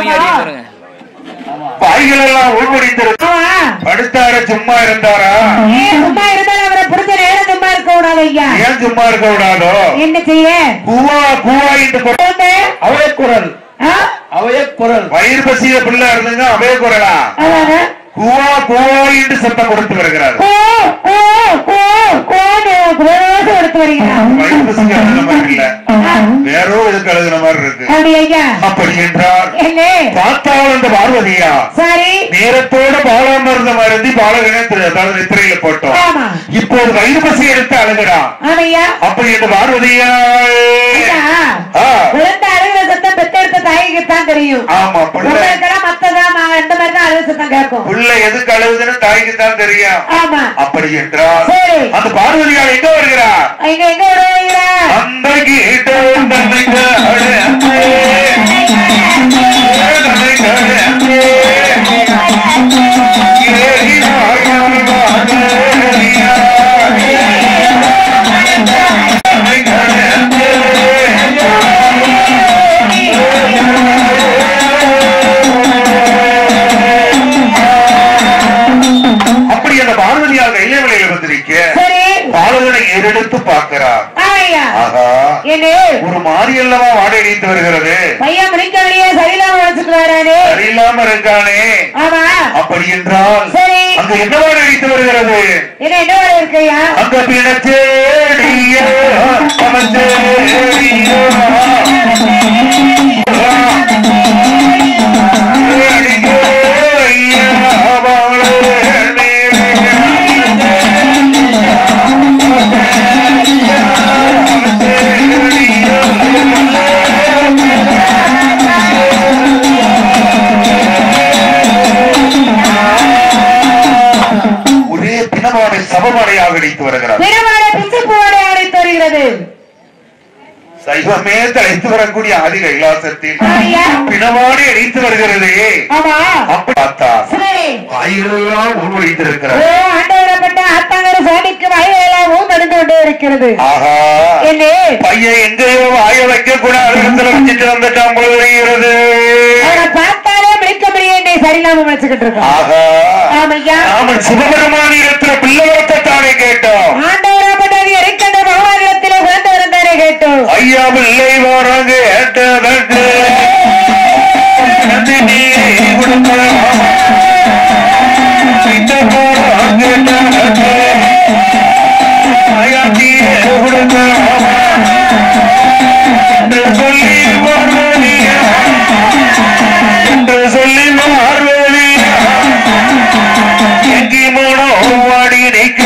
அவங்க அறிய பாருங்க வாய்கள் எல்லாம் உள்முடிந்திருக்கு ஆமா படுத்தார சும்மா இருந்தாரா ஏ, சும்மா இருந்தாலும் அவரை பிடிச்ச நேரம் சும்மா இருக்க கூடாது ஐயா ஏன் சும்மா இருக்க விடாதோ என்ன செய்ய கூவா கூவா என்று கொ- வந்து, அவே குரல் ஆ, அவைய குரல் வயிறு பசிய பிள்ளை இருந்துங்க அவே குரலா அதானே? கூவா கூவா என்று சத்தம் கொடுத்து வருகிறார் கோ, கோ, கோ, கோன்னு குரோசு எடுத்து வருகிறான். வயிறு பசிக்கு அழுகின மாதிரி இல்ல ஆ, வேறோ இதுக்கு அழுகின மாதிரி இருக்கு அப்படி ஐயா அப்படி என்றால் என்ன பார்த்தால் அந்த பார்வதியா சரி நேரத்தோட பாலாம இருந்த மருந்தி பாலகனே திரு- அதாவது நித்திரையில போட்டோம் ஆமா இப்போது வயிறு பசி எடுத்து அழுகிறான் ஆமையா அப்படி என்று பார்வதியா ஐயா ஆ, குழந்தை அழுகிற சத்தம் பெத்தெடுத்த தாய்க்கு தான் தெரியும் ஆமா பிள்ளை உங்களுக்கெல்லாம் மத்ததான் நான் இந்த மாதிரி தான் அழுகு சத்தம் கேட்கும் பிள்ளை எதுக்கு அழுகுதுன்னு தாய்க்கு தான் தெரியும் ஆமா அப்படி என்றால் சரி. அந்த பார்வதியால் எங்க வருகிறார் இங்க எங்க விடுவீங்களா அந்த கீட்ட தன்னைக்கு அழைத்து, தன்னைக்கு அழைத்து, ஏறினார் மனவாடியா. தன்னைக்கு அழைத்து, அப்படி அந்த பார்வதியாக இளையவளையில் வந்திருக்க சரி பாலகனை ஏறெடுத்து பார்க்கிறார் ஆமையா ஆகா என்ன ஒரு மாறி அல்லவா வாடை அடித்து வருகிறது பையன் முடிக்கலையே சரியில்லாம வச்சுட்டு வரானே சரியில்லாம இருக்கானே ஆமா அப்படி என்றால் சரி அங்க என்ன வாடை அடித்து வருகிறது என்ன என்ன வேலை இருக்கையா அங்க பிணச்சேடியோ சமச்சேடியோ அடிக்கோ ஐயா வாழே ஒரே பிணமாடை சபமாடையாக அடித்து வருகிறார் பிறவாட பிச்சு பூவாடை அடைத்து வருகிறது சைவமே தலைத்து வரக்கூடிய ஆதி கைலாசத்தில் ஆமையா பிணமாடி அடித்து வருகிறதே ஆமா அப்படி பார்த்தா சரி ஆயிரம் ஓ உள்வழித்திருக்கிறார் ஆண்டவரப்பட்ட ஆத்தாங்கர சுவாமிக்கு வயலெல்லாம் நடந்து கொண்டே இருக்கிறது ஆஹா என்ன பையன் எங்கேயோ வாய வைக்க கூட இடத்துல வச்சுட்டு வந்துட்டான் போல தெரிகிறது அவனை பார்த்தாலே மிளிக்க முடியும் என்னை சரியில்லாம வச்சுக்கிட்டு இருக்கான் ஆஹா ஆமையா நாம சிவபெருமானிடத்துல பிள்ளைவரத்தானே கேட்டோம் ஆண்டவரப்பட்டது இருக்கின்ற பகவானிடத்திலே குழந்தை இருந்தாரே கேட்டோம் ஐயா பிள்ளை வராங்க ஏட்டதற்கு நந்தினி கொடுக்கலாம். இந்த போறாங்க ஏட்டதற்கு. அயாத்தியே கொடுக்கலாம். என்று சொல்லி பார்வதியா. என்று சொல்லி பார்வதியா. எங்கி மனம் வாடி நிற்க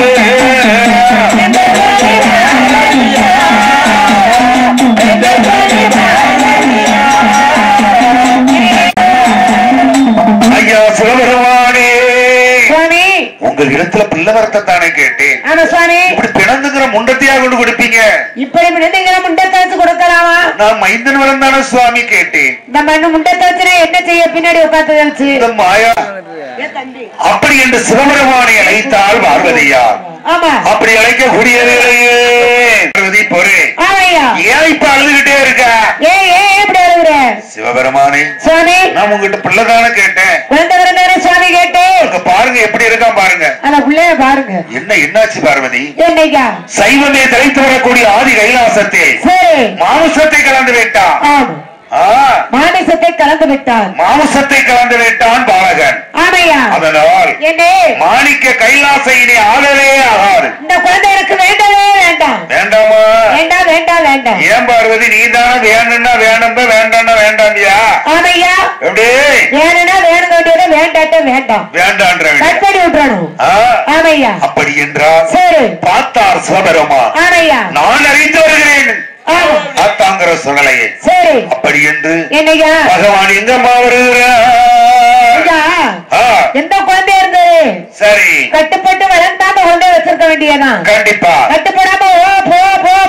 ஐயா சிவபெருமானே சுவாமி உங்க இடத்துல பிள்ளை வரத்தானே கேட்டேன் ஆமா சுவாமி இப்படி பிணந்துங்கிற முண்டத்தையா கொண்டு கொடுப்பீங்க இப்படி விழுந்துங்கிற முண்டத்தை வச்சு கொடுக்கலாமா நான் மைந்தன் வரம் தானே சுவாமி கேட்டேன் இந்த மண்ணு முண்டத்தை வச்சுனா என்ன செய்ய பின்னாடி உட்காந்து வச்சு இந்த மாயா அப்படி என்று சிவபெருமானை அழைத்தால் பார்வதியா ஆமா அப்படி அழைக்க கூடியவைகளையே பார்வதி பொறு ஆமையா ஏன் இப்ப அழுதுகிட்டே இருக்க ஏ ஏ எப்படி அழுகுற சிவபெருமானே சுவாமி நான் உங்ககிட்ட பிள்ளை தானே கேட்டேன் குழந்தை இருந்தாரே சுவாமி கேட்டு அங்க பாருங்க எப்படி இருக்கான் பாருங்க அந்த பிள்ளைய பாருங்க என்ன என்னாச்சு பார்வதி என்னைக்கா சைவமே தலைத்து வரக்கூடிய ஆதி கைலாசத்தில் சரி மாமிசத்தை கலந்து விட்டான் ஆமா ஆ, மாமிசத்தை கலந்து விட்டான் மாமிசத்தை கலந்து விட்டான் பாலகன் ஆமையா அதனால் என்ன மாணிக்க கைலாச இனி ஆளவே ஆகாது இந்த குழந்தை எனக்கு வேண்டவே வேண்டாம் வேண்டாமா வேண்டாம் வேண்டாம் வேண்டாம் ஏன் பார்வதி நீ தானே வேணும்னா வேணும்ப வேண்டாம்னா வேண்டாமியா ஆமையா எப்படி வேணும்னா வேணும் வேண்டியதை வேண்டாட்ட வேண்டாம் வேண்டான்ற கட் பண்ணி விட்டுறணும் ஆ, ஆமையா அப்படி என்றால் சரி பார்த்தார் சிவபெருமா ஆமையா நான் அறிந்து வருகிறேன் ஆமா ஆத்தாங்கிற சுடலையே சரி அப்படி என்று என்னையா பகவான் எங்கம்மா வருகிறார் ஐயா, ஆ, எந்த குழந்தை இருந்தது சரி கட்டுப்பட்டு வளர்ந்தாம கொண்டு வச்சிருக்க வேண்டியதான் கண்டிப்பா கட்டுப்படாம ஓ போ போ போன்னு சொன்னா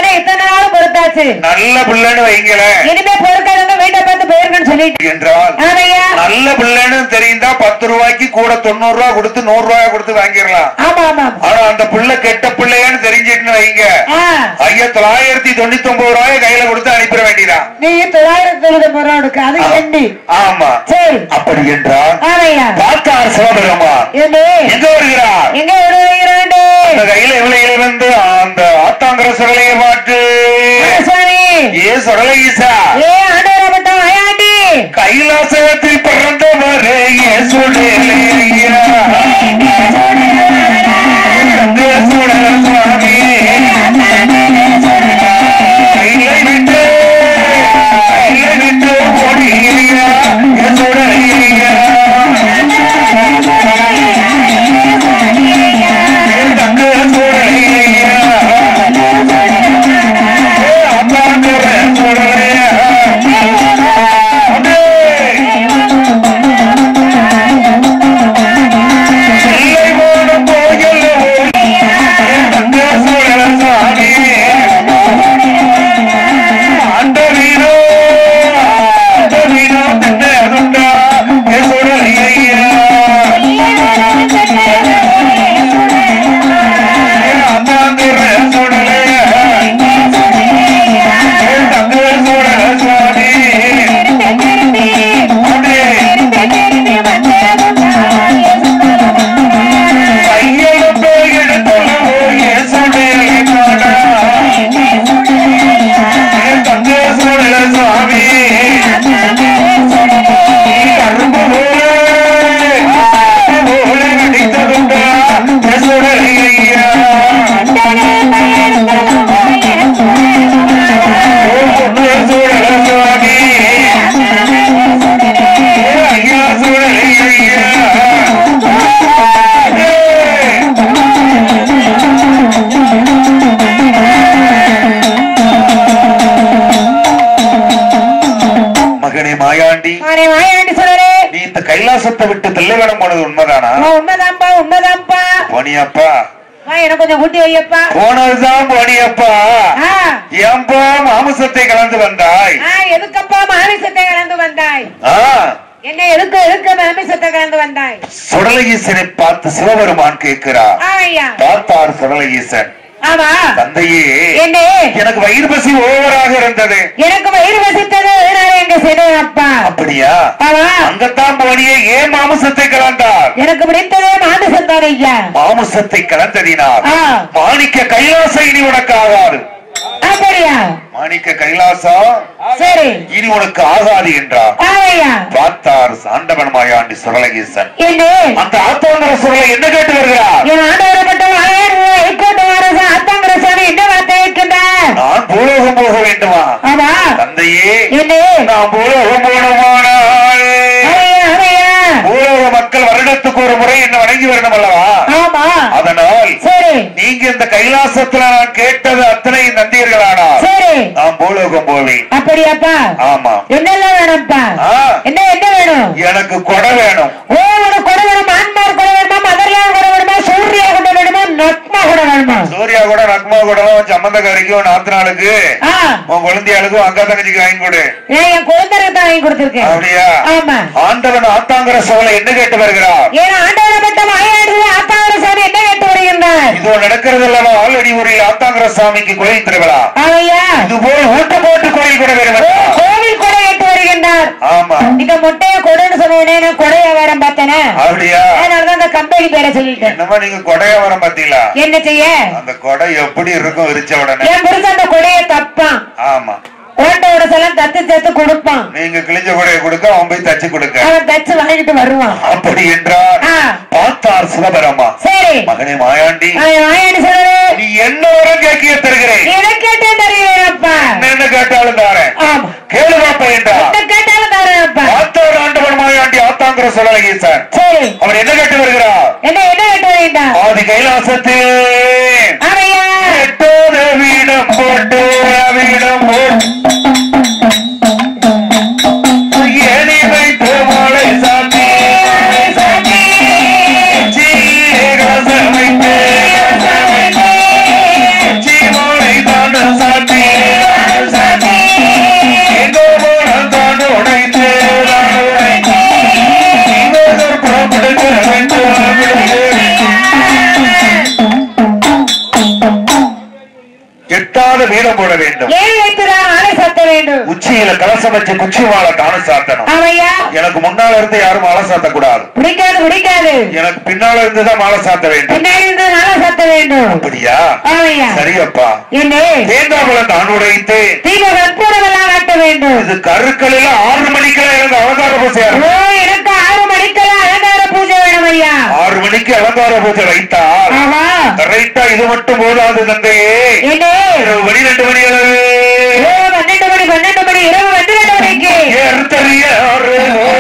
இத்தனை நாள் பொறுத்தாச்சு நல்ல பிள்ளைன்னு வைங்களேன் இனிமே பொறுக்காதவங்க வீட்டை பார்த்து போயிருங்கன்னு சொல்லிட்டு என்றால் ஆமையா நல்ல பிள்ளைன்னு தெரிந்தா பத்து ரூபாய்க்கு கூட தொண்ணூறு ரூபாய் கொடுத்து நூறு ரூபாய் கொடுத்து வாங்கிடலாம் ஆமா ஆமா ஆனா அந்த பிள்ளை கெட்ட பிள்ளையான்னு தெரிஞ்சிட்டுன்னு வைங்க ஆ, ஐயா தொள்ளாயிரத்தி தொண்ணூத்தி ஒன்பது ரூபாய் கையில கொடுத்து அனுப்பிட வேண்டியதான் நீ தொள்ளாயிரத்தி தொண்ணூத்தி ரூபா எடுக்க அது எண்ணி ஆமா சரி அப்படி என்றால் ஆமையா பார்த்தார் சிவபெருமான் ஏண்டி எங்க வருகிறார் எங்க விடுவீங்க அந்த கையில இவளையில வந்து அந்த ஆத்தாங்கிற சுரலையை பாட்டு சுவாமி ஏ சுரலை ஈசா ஏ ஆண்டவரப்பட்ட வயாண்டி கைலாசத்தில் பிறந்தவரே ஏ சுடலையா அங்கே சுடல சுவாமி கையிலை விட்டு கையிலை விட்டு ஓடியா ஏ சுடலையா ஏ தங்க சுடலையா ஏ அம்மாங்கிற சுடலையா அடே செல்லை போடும் கோயில் தங்க சூழல சாமி அந்த வீரோ அந்த வீரோ தன்னதுண்டா சுடலையா அம்மாங்கிற சுடலையா தங்க சூழல சாமி அடே கையெழுத்து எடுத்துள்ள போய் சுடலை காணா தங்க சூழல சாமி கரும்பு போல போல நடித்ததுண்டா சுடலையா பொண்ணு சூழல சுவாமி ஐயா சுடலையா மகனே மாயாண்டி மாறே வாயாண்டி சொல்லலே நீ இந்த கைலாசத்தை விட்டு தெல்லைவனம் போனது உண்மைதானா உண்மைதான்ப்பா உண்மைதான்ப்பா போனியப்பா வா எனக்கு கொஞ்சம் ஊட்டி வையப்பா போனதுதான் போனியப்பா ஆ, ஏன்பா மாமிசத்தை கலந்து வந்தாய் ஆ, எதுக்கப்பா மாமிசத்தை கலந்து வந்தாய் ஆ, என்ன எதுக்கு எதுக்கு மாமிசத்தை கலந்து வந்தாய் சுடலஈசனை பார்த்து சிவபெருமான் கேட்கிறார் ஆ, ஐயா பார்த்தார் சுடலஈசன் ஆமா தந்தையே என்ன எனக்கு வயிறு பசி ஓவராக இருந்தது எனக்கு வயிறு வசித்தது நான் எங்க செய்தேன் அப்பா அப்படியா ஆமா அங்கத்தான் போனியே ஏன் மாமிசத்தை கலந்தார் எனக்கு பிடித்ததே மாமிசம் தான் ஐயா மாமிசத்தை கலந்ததினால் ஆ, மாணிக்க கைலாசம் இனி உனக்கு ஆகாது அப்படியா மாணிக்க கைலாசம் சரி இனி உனக்கு ஆகாது என்றார் ஆ, ஐயா பார்த்தார் சாண்டவன் மாயாண்டி சுரலகீசன் என்ன அந்த ஆத்தோங்கர சுரலை என்ன கேட்டு வருகிறார் என் ஆண்டவரப்பட்ட வாயாடு ஹைகோர்ட் வாரசு அத்தாங்கிற சாமி என்ன வார்த்தை இருக்கின்றார் நான் பூலோகம் போக வேண்டுமா ஆமா தந்தையே என்ன நான் பூலோகம் போனமானால் அவையா அவையா பூலோக மக்கள் வருடத்துக்கு ஒரு முறை என்ன வணங்கி வரணும் அல்லவா ஆமா அதனால் சரி நீங்க இந்த கைலாசத்துல நான் கேட்டது அத்தனை நந்தியர்களானால் சரி நான் பூலோகம் போவேன் அப்படியாப்பா ஆமா என்னெல்லாம் வேணும்ப்பா ஆ, என்ன என்ன வேணும் எனக்கு கொடை வேணும் ஓ உனக்கு கொடை வேணுமா ஆண்மார் கொடை வேணுமா மதர்யார் கொடை வேணுமா சூர்யா கொடை வேணுமா நட்மா கொடை வேணுமா சூர்யா கூட நக்மா கூட உன் சம்பந்தக்காரிக்கும் நாத்து நாளுக்கு ஆ உன் குழந்தையாளுக்கும் அக்கா தங்கச்சிக்கு வாங்கி கொடு நான் என் குழந்தைக்கு தான் வாங்கி கொடுத்திருக்கேன் அப்படியா ஆமா ஆண்டவன் ஆத்தாங்கிற சோலை என்ன கேட்டு வருகிறார் ஏன்னா ஆண்டவரப்பட்ட வாயாடு ஆத்தாங்கிற சாமி என்ன கேட்டு வருகின்றார் இதோ நடக்கிறது அல்லவா ஆல்ரெடி ஊரில் ஆத்தாங்கிற சாமிக்கு கோயில் திருவிழா அவையா இது போல் ஊட்ட போட்டு கோயில் கூட வேறு ஓ, கோவில் கொடை கேட்டு வருகின்றார் ஆமா நீங்க முட்டைய கொடுன்னு சொன்னேனே நான் கொடைய வேறம் பார்த்தேனே அப்படியா அதனாலதான் அந்த கம்பெனி பேரை சொல்லிட்டேன் என்னமா நீங்க கொடையா வர பாத்தீங்களா என்ன செய்ய அந்த கொடை எப்படி இருக்கும் விரிச்ச உடனே என் புருஷன் அந்த கொடைய தப்பான் ஆமா ஓட்டோட செல்லாம் தத்து தத்து கொடுப்பான் நீங்க கிழிஞ்ச கொடையை கொடுக்க அவன் போய் தச்சு கொடுக்க அவன் தச்சு வாங்கிட்டு வருவான் அப்படி என்றார் ஆ. பார்த்தார் சிவபெருமா சரி மகனே மாயாண்டி அவன் வாயாடி சொல்லு நீ என்ன வரம் கேட்கிய தருகிறேன் நீ எதை கேட்டேன் தருகிறேன்ப்பா என்ன என்ன கேட்டாலும் தாரேன் ஆமா கேளு பாப்பா என்றார் என்ன கேட்டாலும் தருவேன்ப்பா பார்த்தார் ஆண்டவன் மாயாண்டி ஆத்தாங்கிற சொல்லலை ஈசன் சரி அவர் என்ன கேட்டு வருகிறார் என்ன என்ன கேட்டு வருகின்றான் ஆதி கைலாசத்தில் அவையா எட்டோத வீடம் போட்டு வீடம் போட்டு ஏணி வைத்து மாலை சாத்தி சீரகம் வைத்து சீ மாலை தாண்ட சாத்தி கலசம் வச்சு குச்சி மாலை தானும் சாத்தணும் ஆமையா எனக்கு முன்னால இருந்து யாரும் மாலை சாத்தக்கூடாது பிடிக்காது பிடிக்காது எனக்கு பின்னால இருந்து தான் மாலை சாத்த வேண்டும் பின்னாடி இருந்து நல்லா சத்த வேண்டும் அப்படியா ஆமையா சரியப்பா என்ன தேங்காய் பழம் தான் உடைத்து தீப கற்பூரம் எல்லாம் காட்ட வேண்டும் இது கருக்களில ஆறு மணிக்கெல்லாம் எனக்கு அலங்கார பூஜை ஓ எனக்கு ஆறு மணிக்கெல்லாம் அலங்கார பூஜை வேணும் ஐயா ஆறு மணிக்கு அலங்கார பூஜை வைத்தால் ஆமா கரெக்டா இது மட்டும் போதாது தந்தையே என்ன இரவு மணி ரெண்டு மணி அளவு ஓ பன்னெண்டு மணி பன்னெண்டு மணி இரவு பன்னிரண்டு மணிக்கு ஏறுத்தறியாறு